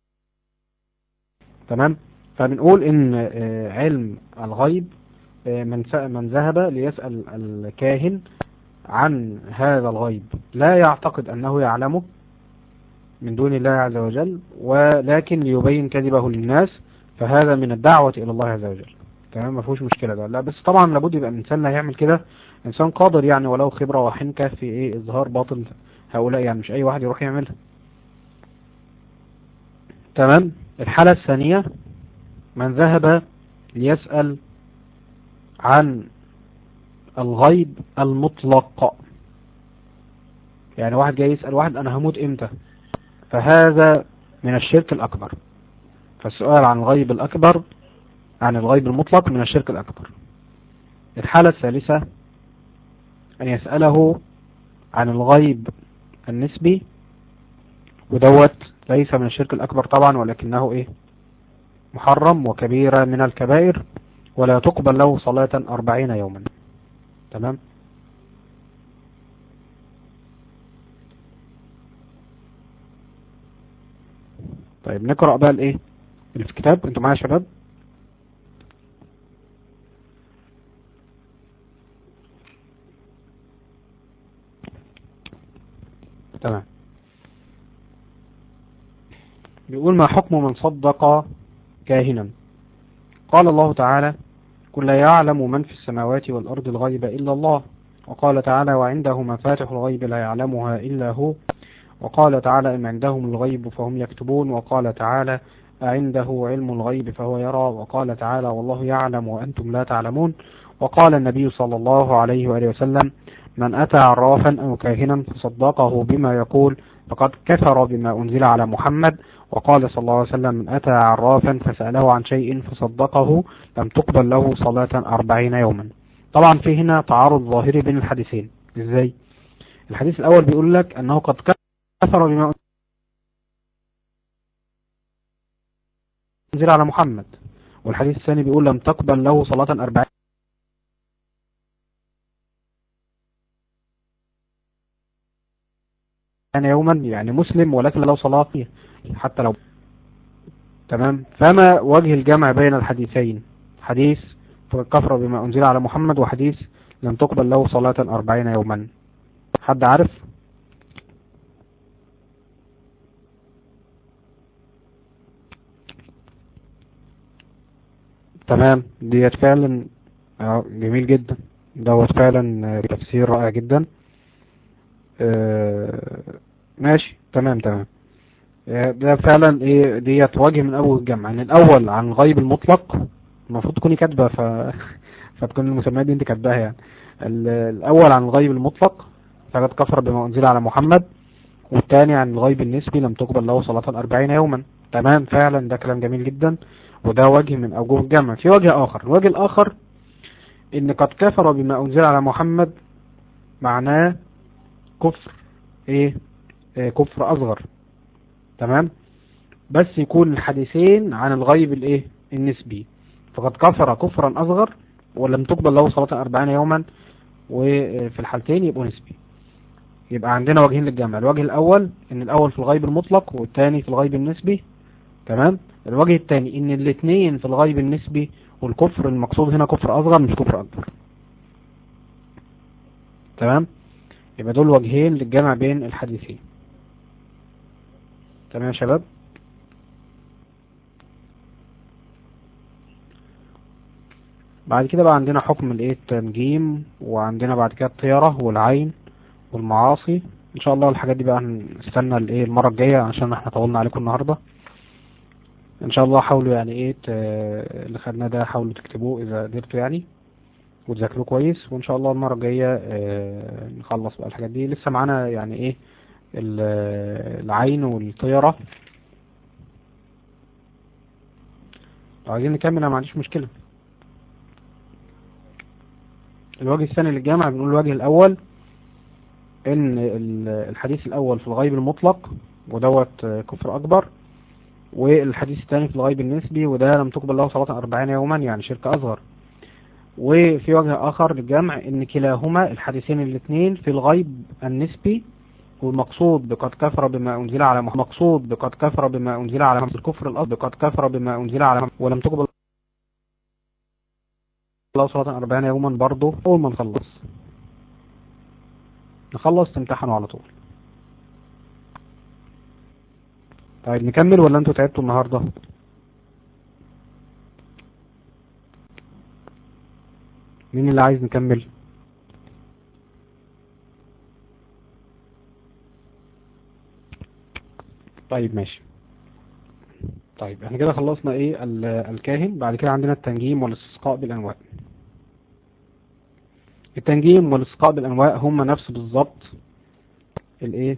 Speaker 1: تمام فبنقول ان آه، علم الغيب آه، من من ذهب ليسأل الكاهن عن هذا الغيب لا يعتقد أنه يعلمه من دون الله عز وجل ولكن ليبين كذبه للناس فهذا من الدعوة إلى الله عز وجل تمام ما فيهوش مشكلة ده لا بس طبعا لابد يبقى الإنسان اللي هيعمل كده إنسان قادر يعني ولو خبرة وحنكة في إيه إظهار باطل هؤلاء يعني مش أي واحد يروح يعملها تمام الحالة الثانية من ذهب ليسأل عن الغيب المطلق يعني واحد جاي يسأل واحد أنا هموت إمتى فهذا من الشرك الأكبر فالسؤال عن الغيب الأكبر عن الغيب المطلق من الشرك الأكبر الحالة الثالثة أن يسأله عن الغيب النسبي ودوت ليس من الشرك الأكبر طبعا ولكنه إيه محرم وكبيرة من الكبائر ولا تقبل له صلاة أربعين يوما تمام طيب نقرأ بقى الايه اللي في الكتاب انتوا معايا يا شباب تمام بيقول ما حكم من صدق كاهنا قال الله تعالى قل لا يعلم من في السماوات والأرض الغيب إلا الله وقال تعالى وعنده مفاتح الغيب لا يعلمها إلا هو وقال تعالى إن عندهم الغيب فهم يكتبون وقال تعالى أعنده علم الغيب فهو يرى وقال تعالى والله يعلم وأنتم لا تعلمون وقال النبي صلى الله عليه وآله وسلم من أتى عرافا أو كاهنا فصدقه بما يقول فقد كفر بما أنزل على محمد وقال صلى الله عليه وسلم من أتى عرافا فسأله عن شيء فصدقه لم تقبل له صلاة أربعين يوما طبعا في هنا تعارض ظاهري بين الحديثين ازاي الحديث الأول بيقول لك أنه قد كفر بما أنزل على محمد والحديث الثاني بيقول لم تقبل له صلاة أربعين يوما يعني مسلم ولكن لو صلاة فيه حتى لو تمام فما وجه الجمع بين الحديثين حديث كفر بما أنزل على محمد وحديث لم تقبل له صلاة أربعين يوما حد عارف تمام ديت فعلا آه، جميل جدا دوت فعلا تفسير رائع جدا آه، ماشي تمام تمام ده فعلا ايه ديت وجه من اول الجمع يعني الاول عن الغيب المطلق المفروض تكوني كاتبه ف فتكون المسميات دي انت كاتباها يعني الاول عن الغيب المطلق فقد كفر بما انزل على محمد والثاني عن الغيب النسبي لم تقبل له صلاة أربعين يوما تمام فعلا ده كلام جميل جدا وده وجه من أوجه الجمع في وجه آخر الوجه الآخر إن قد كفر بما أنزل على محمد معناه كفر إيه, إيه كفر أصغر تمام بس يكون الحديثين عن الغيب الايه النسبي فقد كفر كفرا اصغر ولم تقبل له صلاة أربعين يوما وفي الحالتين يبقوا نسبي يبقى عندنا وجهين للجمع الوجه الأول إن الأول في الغيب المطلق والثاني في الغيب النسبي تمام الوجه الثاني إن الاثنين في الغيب النسبي والكفر المقصود هنا كفر أصغر مش كفر أكبر تمام يبقى دول وجهين للجمع بين الحديثين تمام يا شباب بعد كده بقى عندنا حكم الايه التنجيم وعندنا بعد كده الطيرة والعين والمعاصي ان شاء الله الحاجات دي بقى هنستنى الايه المرة الجاية عشان احنا طولنا عليكم النهاردة ان شاء الله حاولوا يعني ايه اللي خدناه ده حاولوا تكتبوه اذا قدرتوا يعني وتذاكروه كويس وان شاء الله المرة الجاية اه نخلص بقى الحاجات دي لسه معانا يعني ايه العين والطيرة لو عايزين نكمل انا ما عنديش مشكلة الوجه الثاني للجامع بنقول الوجه الاول ان ال- الحديث الاول في الغيب المطلق ودوت كفر اكبر والحديث الثاني في الغيب النسبي وده لم تقبل له صلاة أربعين يوما يعني شرك أصغر وفي وجه آخر للجمع إن كلاهما الحديثين الاثنين في الغيب النسبي والمقصود بقد كفر بما أنزل على محمد مقصود بقد كفر بما أنزل على محمد الكفر الأصل بقد كفر بما أنزل على محمد ولم تقبل له صلاة أربعين يوما برضه أول ما نخلص نخلص تمتحنوا على طول طيب نكمل ولا انتوا تعبتوا النهاردة مين اللي عايز نكمل طيب ماشي طيب احنا كده خلصنا ايه ال- الكاهن بعد كده عندنا التنجيم والاستسقاء بالانواع التنجيم والاستسقاء بالانواع هم نفس بالظبط الايه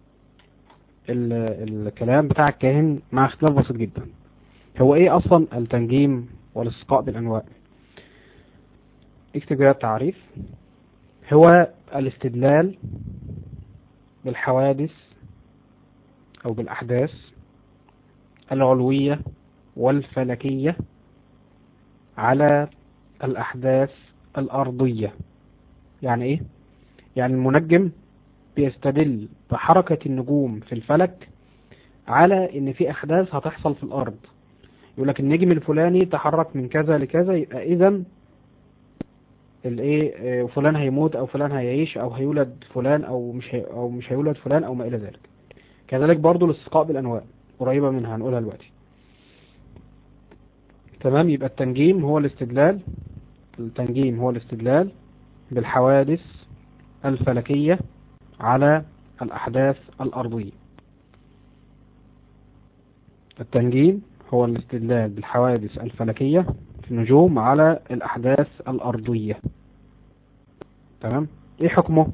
Speaker 1: ال- الكلام بتاع الكاهن مع اختلاف بسيط جدا هو ايه اصلا التنجيم والاستسقاء بالانواع اكتب كده التعريف هو الاستدلال بالحوادث او بالاحداث العلوية والفلكية على الاحداث الارضية يعني ايه يعني المنجم بيستدل بحركة النجوم في الفلك على ان في احداث هتحصل في الارض يقول لك النجم الفلاني تحرك من كذا لكذا يبقى اذا الايه آه، فلان هيموت او فلان هيعيش او هيولد فلان او مش هي او مش هيولد فلان او ما الى ذلك كذلك برضو الاستسقاء بالانواع قريبة منها هنقولها دلوقتي تمام يبقى التنجيم هو الاستدلال التنجيم هو الاستدلال بالحوادث الفلكية على الأحداث الأرضية التنجيم هو الاستدلال بالحوادث الفلكية في النجوم على الأحداث الأرضية تمام إيه حكمه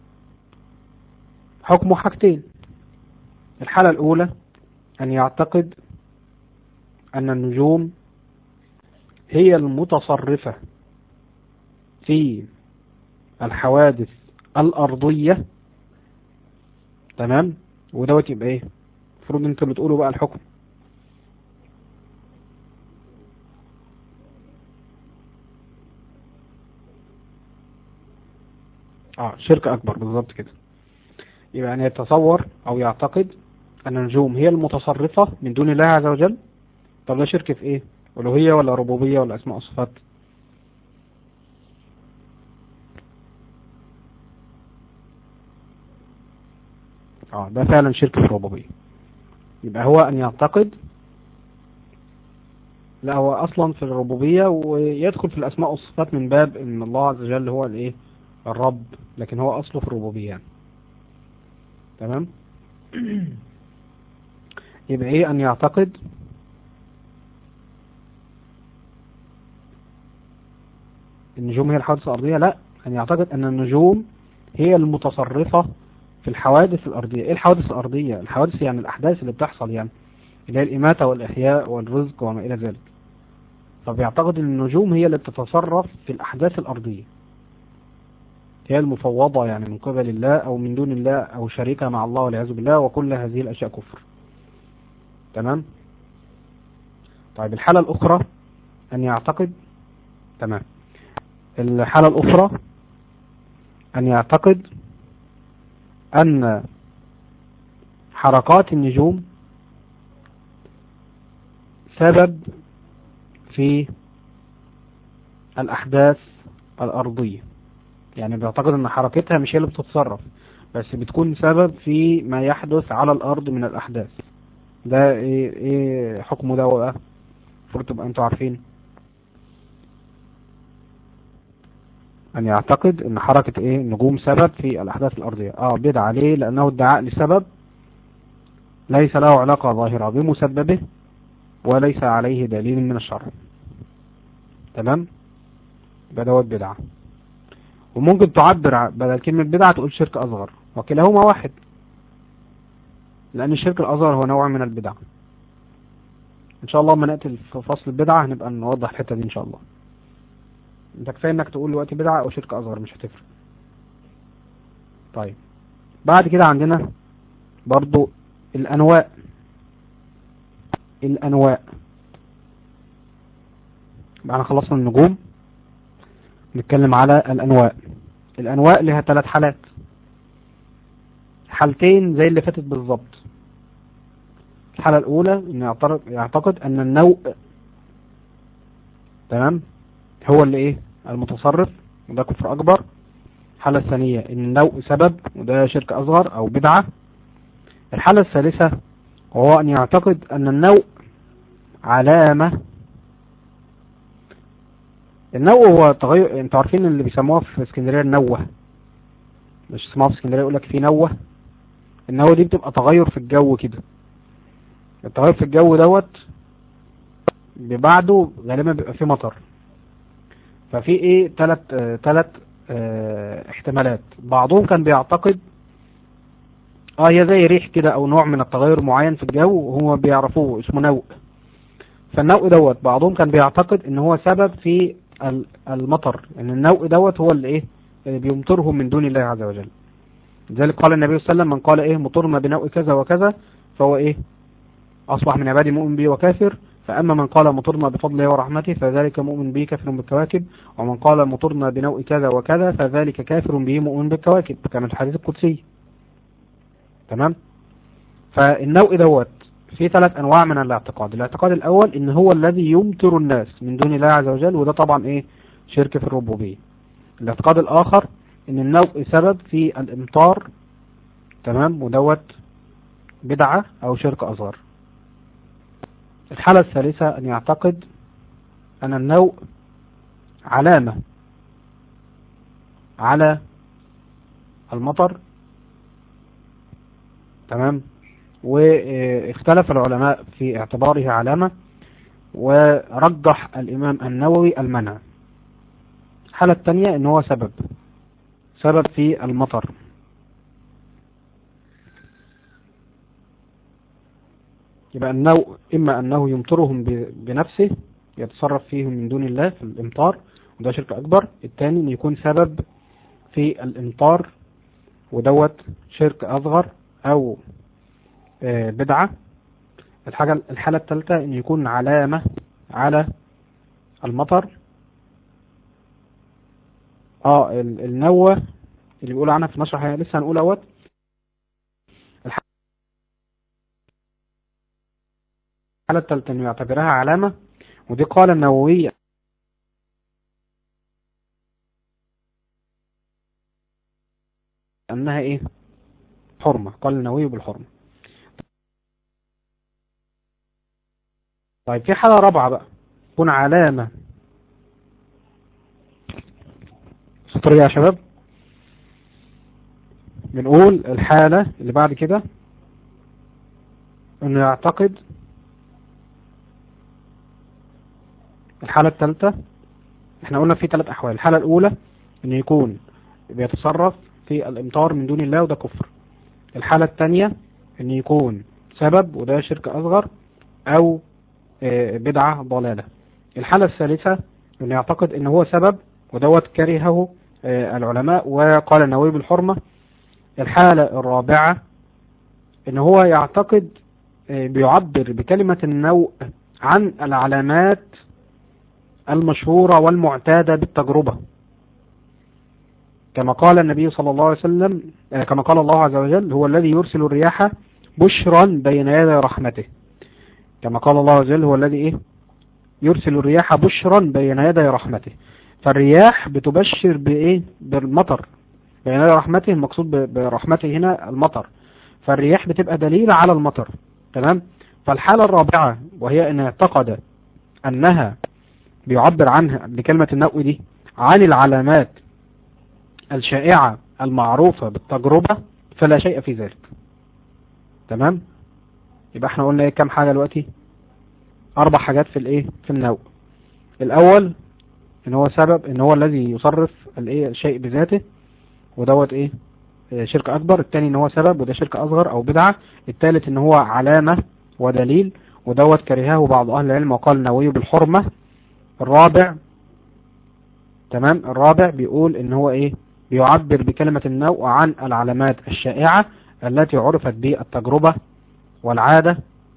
Speaker 1: حكمه حاجتين الحالة الأولى أن يعتقد أن النجوم هي المتصرفة في الحوادث الأرضية تمام ودوت يبقى ايه المفروض انتوا اللي تقولوا بقى الحكم اه شركة اكبر بالظبط كده يبقى يعني يتصور او يعتقد ان النجوم هي المتصرفة من دون الله عز وجل طب ده شرك في ايه الوهية ولا ربوبية ولا اسماء وصفات اه ده فعلا شرك في الربوبية يبقى هو ان يعتقد لا هو اصلا في الربوبية ويدخل في الاسماء والصفات من باب ان الله عز وجل هو الايه الرب لكن هو اصله في الربوبية يعني. تمام يبقى ايه ان يعتقد النجوم هي الحوادث الارضية لا ان يعتقد ان النجوم هي المتصرفة في الحوادث الأرضية إيه الحوادث الأرضية الحوادث يعني الأحداث اللي بتحصل يعني اللي هي الإماتة والإحياء والرزق وما إلى ذلك فبيعتقد أن النجوم هي اللي بتتصرف في الأحداث الأرضية هي المفوضة يعني من قبل الله أو من دون الله أو شريكة مع الله والعياذ بالله وكل هذه الأشياء كفر تمام طيب الحالة الأخرى أن يعتقد تمام الحالة الأخرى أن يعتقد أن حركات النجوم سبب في الأحداث الأرضية يعني بيعتقد أن حركتها مش هي اللي بتتصرف بس بتكون سبب في ما يحدث على الأرض من الأحداث ده إيه, إيه حكمه ده بقى المفروض تبقى أنتوا عارفين أن يعتقد أن حركة إيه النجوم سبب في الأحداث الأرضية آه بدعة ليه لأنه ادعاء لسبب ليس له علاقة ظاهرة بمسببه وليس عليه دليل من الشرع تمام يبقى دوت بدعة وممكن تعبر بدل كلمة بدعة تقول شرك أصغر وكلاهما واحد لأن الشرك الأصغر هو نوع من البدع ان شاء الله لما نقتل في فصل البدعة هنبقى نوضح الحتة دي ان شاء الله انت كفاية انك تقول دلوقتي بدعة او شرك اصغر مش هتفرق طيب بعد كده عندنا برضو الانواع الانواع بعد خلصنا النجوم نتكلم على الانواع الانواع لها ثلاث حالات حالتين زي اللي فاتت بالظبط الحالة الأولى إن يعترض- يعتقد أن النوء تمام هو اللي إيه المتصرف وده كفر أكبر الحالة الثانية إن النوء سبب وده شرك أصغر أو بدعة الحالة الثالثة وهو أن يعتقد أن النوء علامة النوء هو تغير انتوا عارفين اللي بيسموها في اسكندرية النوة مش اسمها في اسكندرية يقول لك في نوة النوة دي بتبقى تغير في الجو كده التغير في الجو دوت بعده غالبا بيبقى فيه مطر ففي ايه تلات آه تلات آه احتمالات بعضهم كان بيعتقد اه هي زي ريح كده او نوع من التغير معين في الجو وهو بيعرفوه اسمه نوء فالنوء دوت بعضهم كان بيعتقد ان هو سبب في ال- المطر ان النوء دوت هو اللي ايه اللي بيمطرهم من دون الله عز وجل لذلك قال النبي صلى الله عليه وسلم من قال ايه مطرنا بنوء كذا وكذا فهو ايه اصبح من عبادي مؤمن بي وكافر فاما من قال مطرنا بفضله ورحمته فذلك مؤمن بي كافر بالكواكب ومن قال مطرنا بنوء كذا وكذا فذلك كافر به مؤمن بالكواكب كما في الحديث القدسي تمام فالنوء دوت في ثلاث انواع من الاعتقاد الاعتقاد الاول ان هو الذي يمطر الناس من دون الله عز وجل وده طبعا ايه شرك في الربوبيه الاعتقاد الاخر ان النوء سبب في الامطار تمام ودوت بدعة او شرك اصغر الحالة الثالثة ان يعتقد ان النوء علامة على المطر تمام واختلف العلماء في اعتباره علامة ورجح الامام النووي المنع الحالة الثانية ان هو سبب سبب في المطر يبقى النوء إما أنه يمطرهم ب- بنفسه يتصرف فيهم من دون الله في الإمطار وده شرك أكبر الثاني أن يكون سبب في الإمطار ودوت شرك أصغر أو آه، بدعة الحاجة الحالة الثالثة أن يكون علامة على المطر اه ال- النوة اللي بيقول عنها في نشر حياة لسه هنقول اهوت الحالة الثالثة انه يعتبرها علامة ودي قال النووي انها ايه حرمة قال النووي بالحرمة طيب في حالة رابعة بقى تكون علامة سطرية يا شباب بنقول الحالة اللي بعد كده انه يعتقد الحالة الثالثة احنا قلنا في ثلاث احوال الحالة الاولى انه يكون بيتصرف في الامطار من دون الله وده كفر الحالة الثانية انه يكون سبب وده شرك اصغر او آه، بدعة ضلالة الحالة الثالثة انه يعتقد ان هو سبب ودوت كرهه آه، العلماء وقال النووي بالحرمة الحالة الرابعة ان هو يعتقد آه، بيعبر بكلمة النوء عن العلامات المشهورة والمعتادة بالتجربة كما قال النبي صلى الله عليه وسلم آه، كما قال الله عز وجل هو الذي يرسل الرياح بشرا بين يدي رحمته كما قال الله عز وجل هو الذي ايه يرسل الرياح بشرا بين يدي رحمته فالرياح بتبشر بايه بالمطر بين يدي رحمته المقصود ب- برحمته هنا المطر فالرياح بتبقى دليل على المطر تمام فالحالة الرابعة وهي ان اعتقد انها بيعبر عنها بكلمة النوء دي عن العلامات الشائعة المعروفة بالتجربة فلا شيء في ذلك تمام يبقى احنا قلنا ايه كام حاجة دلوقتي اربع حاجات في الايه في النوء الاول ان هو سبب ان هو الذي يصرف الايه الشيء بذاته ودوت ايه آه، شرك اكبر الثاني ان هو سبب وده شرك اصغر او بدعة الثالث ان هو علامة ودليل ودوت كرهه بعض أهل العلم وقال النووي بالحرمة الرابع تمام الرابع بيقول ان هو ايه بيعبر بكلمة النوء عن العلامات الشائعة التي عرفت بالتجربة والعادة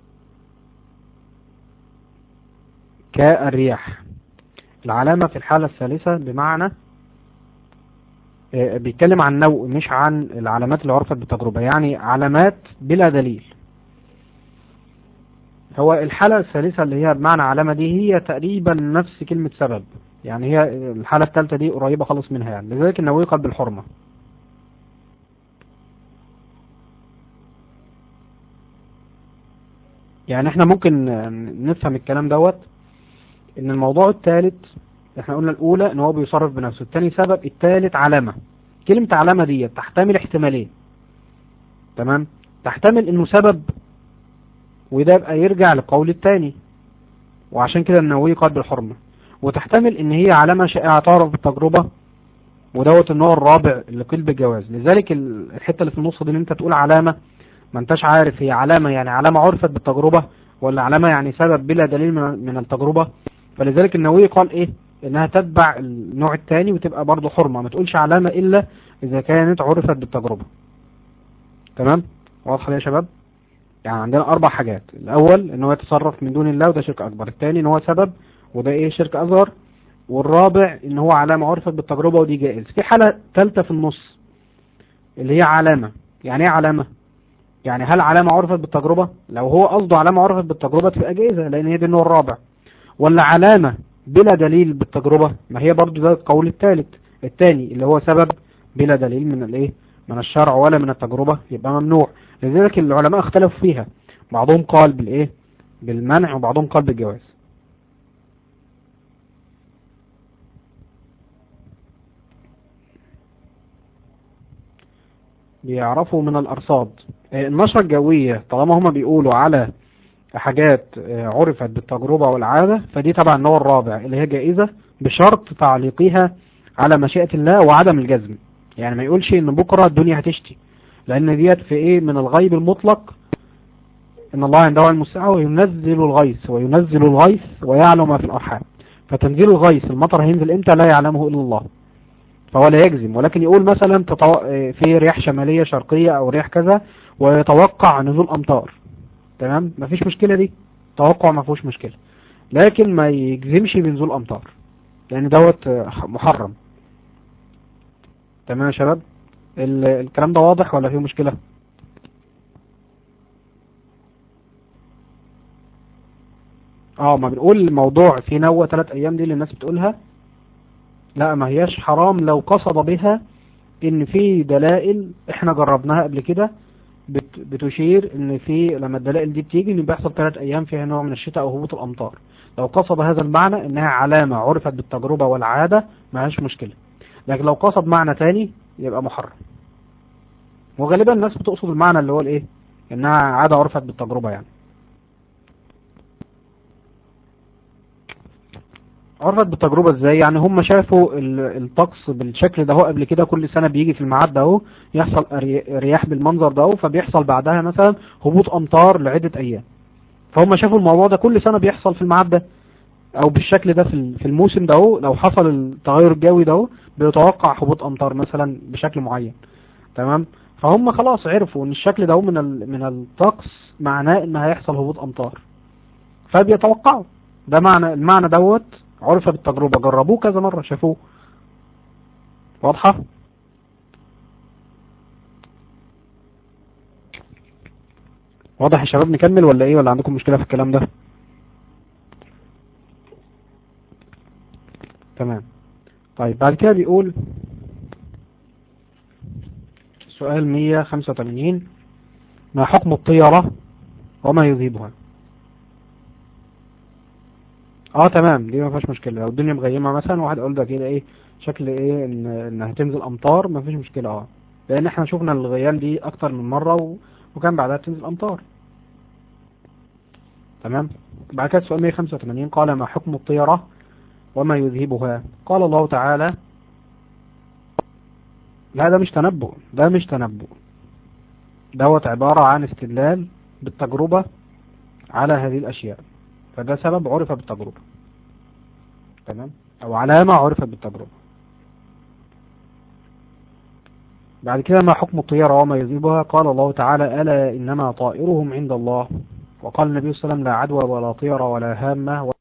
Speaker 1: كالرياح العلامة في الحالة الثالثة بمعنى بيتكلم عن نوء مش عن العلامات اللي عرفت بالتجربة يعني علامات بلا دليل هو الحالة الثالثة اللي هي بمعنى علامة دي هي تقريبا نفس كلمة سبب يعني هي الحالة الثالثة دي قريبة خالص منها يعني لذلك النووي قال بالحرمة يعني احنا ممكن نفهم الكلام دوت ان الموضوع الثالث احنا قلنا الاولى ان هو بيصرف بنفسه الثاني سبب الثالث علامة كلمة علامة دي تحتمل احتمالين تمام تحتمل انه سبب وده يبقى يرجع للقول الثاني وعشان كده النووي قال بالحرمة وتحتمل ان هي علامة شائعة تعرف بالتجربة ودوت النوع الرابع اللي قيل بالجواز لذلك الحتة اللي في النص دي ان انت تقول علامة ما انتش عارف هي علامة يعني علامة عرفت بالتجربة ولا علامة يعني سبب بلا دليل من التجربة فلذلك النووي قال ايه انها تتبع النوع الثاني وتبقى برضه حرمة ما تقولش علامة الا اذا كانت عرفت بالتجربة تمام واضحة يا شباب يعني عندنا اربع حاجات الاول ان هو يتصرف من دون الله وده شرك اكبر الثاني ان هو سبب وده ايه شرك اصغر والرابع ان هو علامة عرفت بالتجربة ودي جائز في حالة ثالثة في النص اللي هي علامة يعني ايه علامة يعني هل علامة عرفت بالتجربة لو هو قصده علامة عرفت بالتجربة تبقى جائزة لان هي دي النوع الرابع ولا علامة بلا دليل بالتجربة ما هي برضو ده القول الثالث الثاني اللي هو سبب بلا دليل من الايه من الشرع ولا من التجربة يبقى ممنوع لذلك العلماء اختلفوا فيها بعضهم قال بالايه بالمنع وبعضهم قال بالجواز بيعرفوا من الارصاد النشرة الجوية طالما هما بيقولوا على حاجات عرفت بالتجربة والعادة فدي تبع النوع الرابع اللي هي جائزة بشرط تعليقها على مشيئة الله وعدم الجزم يعني ما يقولش ان بكرة الدنيا هتشتي لان ديت في ايه من الغيب المطلق ان الله عنده علم الساعة وينزل الغيث وينزل الغيث ويعلم ما في الارحام فتنزيل الغيث المطر هينزل امتى لا يعلمه الا الله فهو لا يجزم ولكن يقول مثلا تطو... في رياح شمالية شرقية او رياح كذا ويتوقع نزول امطار تمام مفيش مشكلة دي توقع ما فيهوش مشكلة لكن ما يجزمش بنزول امطار لان دوت محرم تمام يا شباب الكلام ده واضح ولا فيه مشكلة اه ما بنقول الموضوع في نوة ثلاث ايام دي اللي الناس بتقولها لا ما هياش حرام لو قصد بها ان في دلائل احنا جربناها قبل كده بت بتشير ان في لما الدلائل دي بتيجي ان بيحصل ثلاث ايام فيها نوع من الشتاء او هبوط الامطار لو قصد هذا المعنى انها علامة عرفت بالتجربة والعادة ما هيش مشكلة لكن لو قصد معنى تاني يبقى محرم وغالبا الناس بتقصد المعنى اللي هو الايه انها عادة عرفت بالتجربة يعني عرفت بالتجربة ازاي يعني هم شافوا الطقس بالشكل ده هو قبل كده كل سنة بيجي في الميعاد ده اهو يحصل رياح بالمنظر ده اهو فبيحصل بعدها مثلا هبوط امطار لعدة ايام فهم شافوا الموضوع ده كل سنة بيحصل في الميعاد ده او بالشكل ده في الموسم ده اهو لو حصل التغير الجوي ده اهو بيتوقع هبوط امطار مثلا بشكل معين تمام فهم خلاص عرفوا ان الشكل ده من من الطقس معناه ان هيحصل هبوط امطار فبيتوقعوا ده معنى المعنى دوت عرف بالتجربة جربوه كذا مرة شافوه واضحة واضح يا شباب نكمل ولا ايه ولا عندكم مشكلة في الكلام ده تمام طيب بعد كده بيقول سؤال 185 ما حكم الطيرة وما يذهبها اه تمام دي ما فيهاش مشكله لو الدنيا مغيمه مثلا واحد قال ده كده ايه شكل ايه ان ان هتنزل امطار ما فيش مشكله اه لان احنا شفنا الغيام دي اكتر من مره و... وكان بعدها تنزل امطار تمام بعد كده سؤال 185 قال ما حكم الطيره وما يذهبها قال الله تعالى لا ده مش تنبؤ ده مش تنبؤ دوت عبارة عن استدلال بالتجربة على هذه الأشياء فده سبب عرف بالتجربة تمام أو علامة عرفت بالتجربة بعد كده ما حكم الطيرة وما يذيبها قال الله تعالى ألا إنما طائرهم عند الله وقال النبي صلى الله عليه وسلم لا عدوى ولا طيرة ولا هامة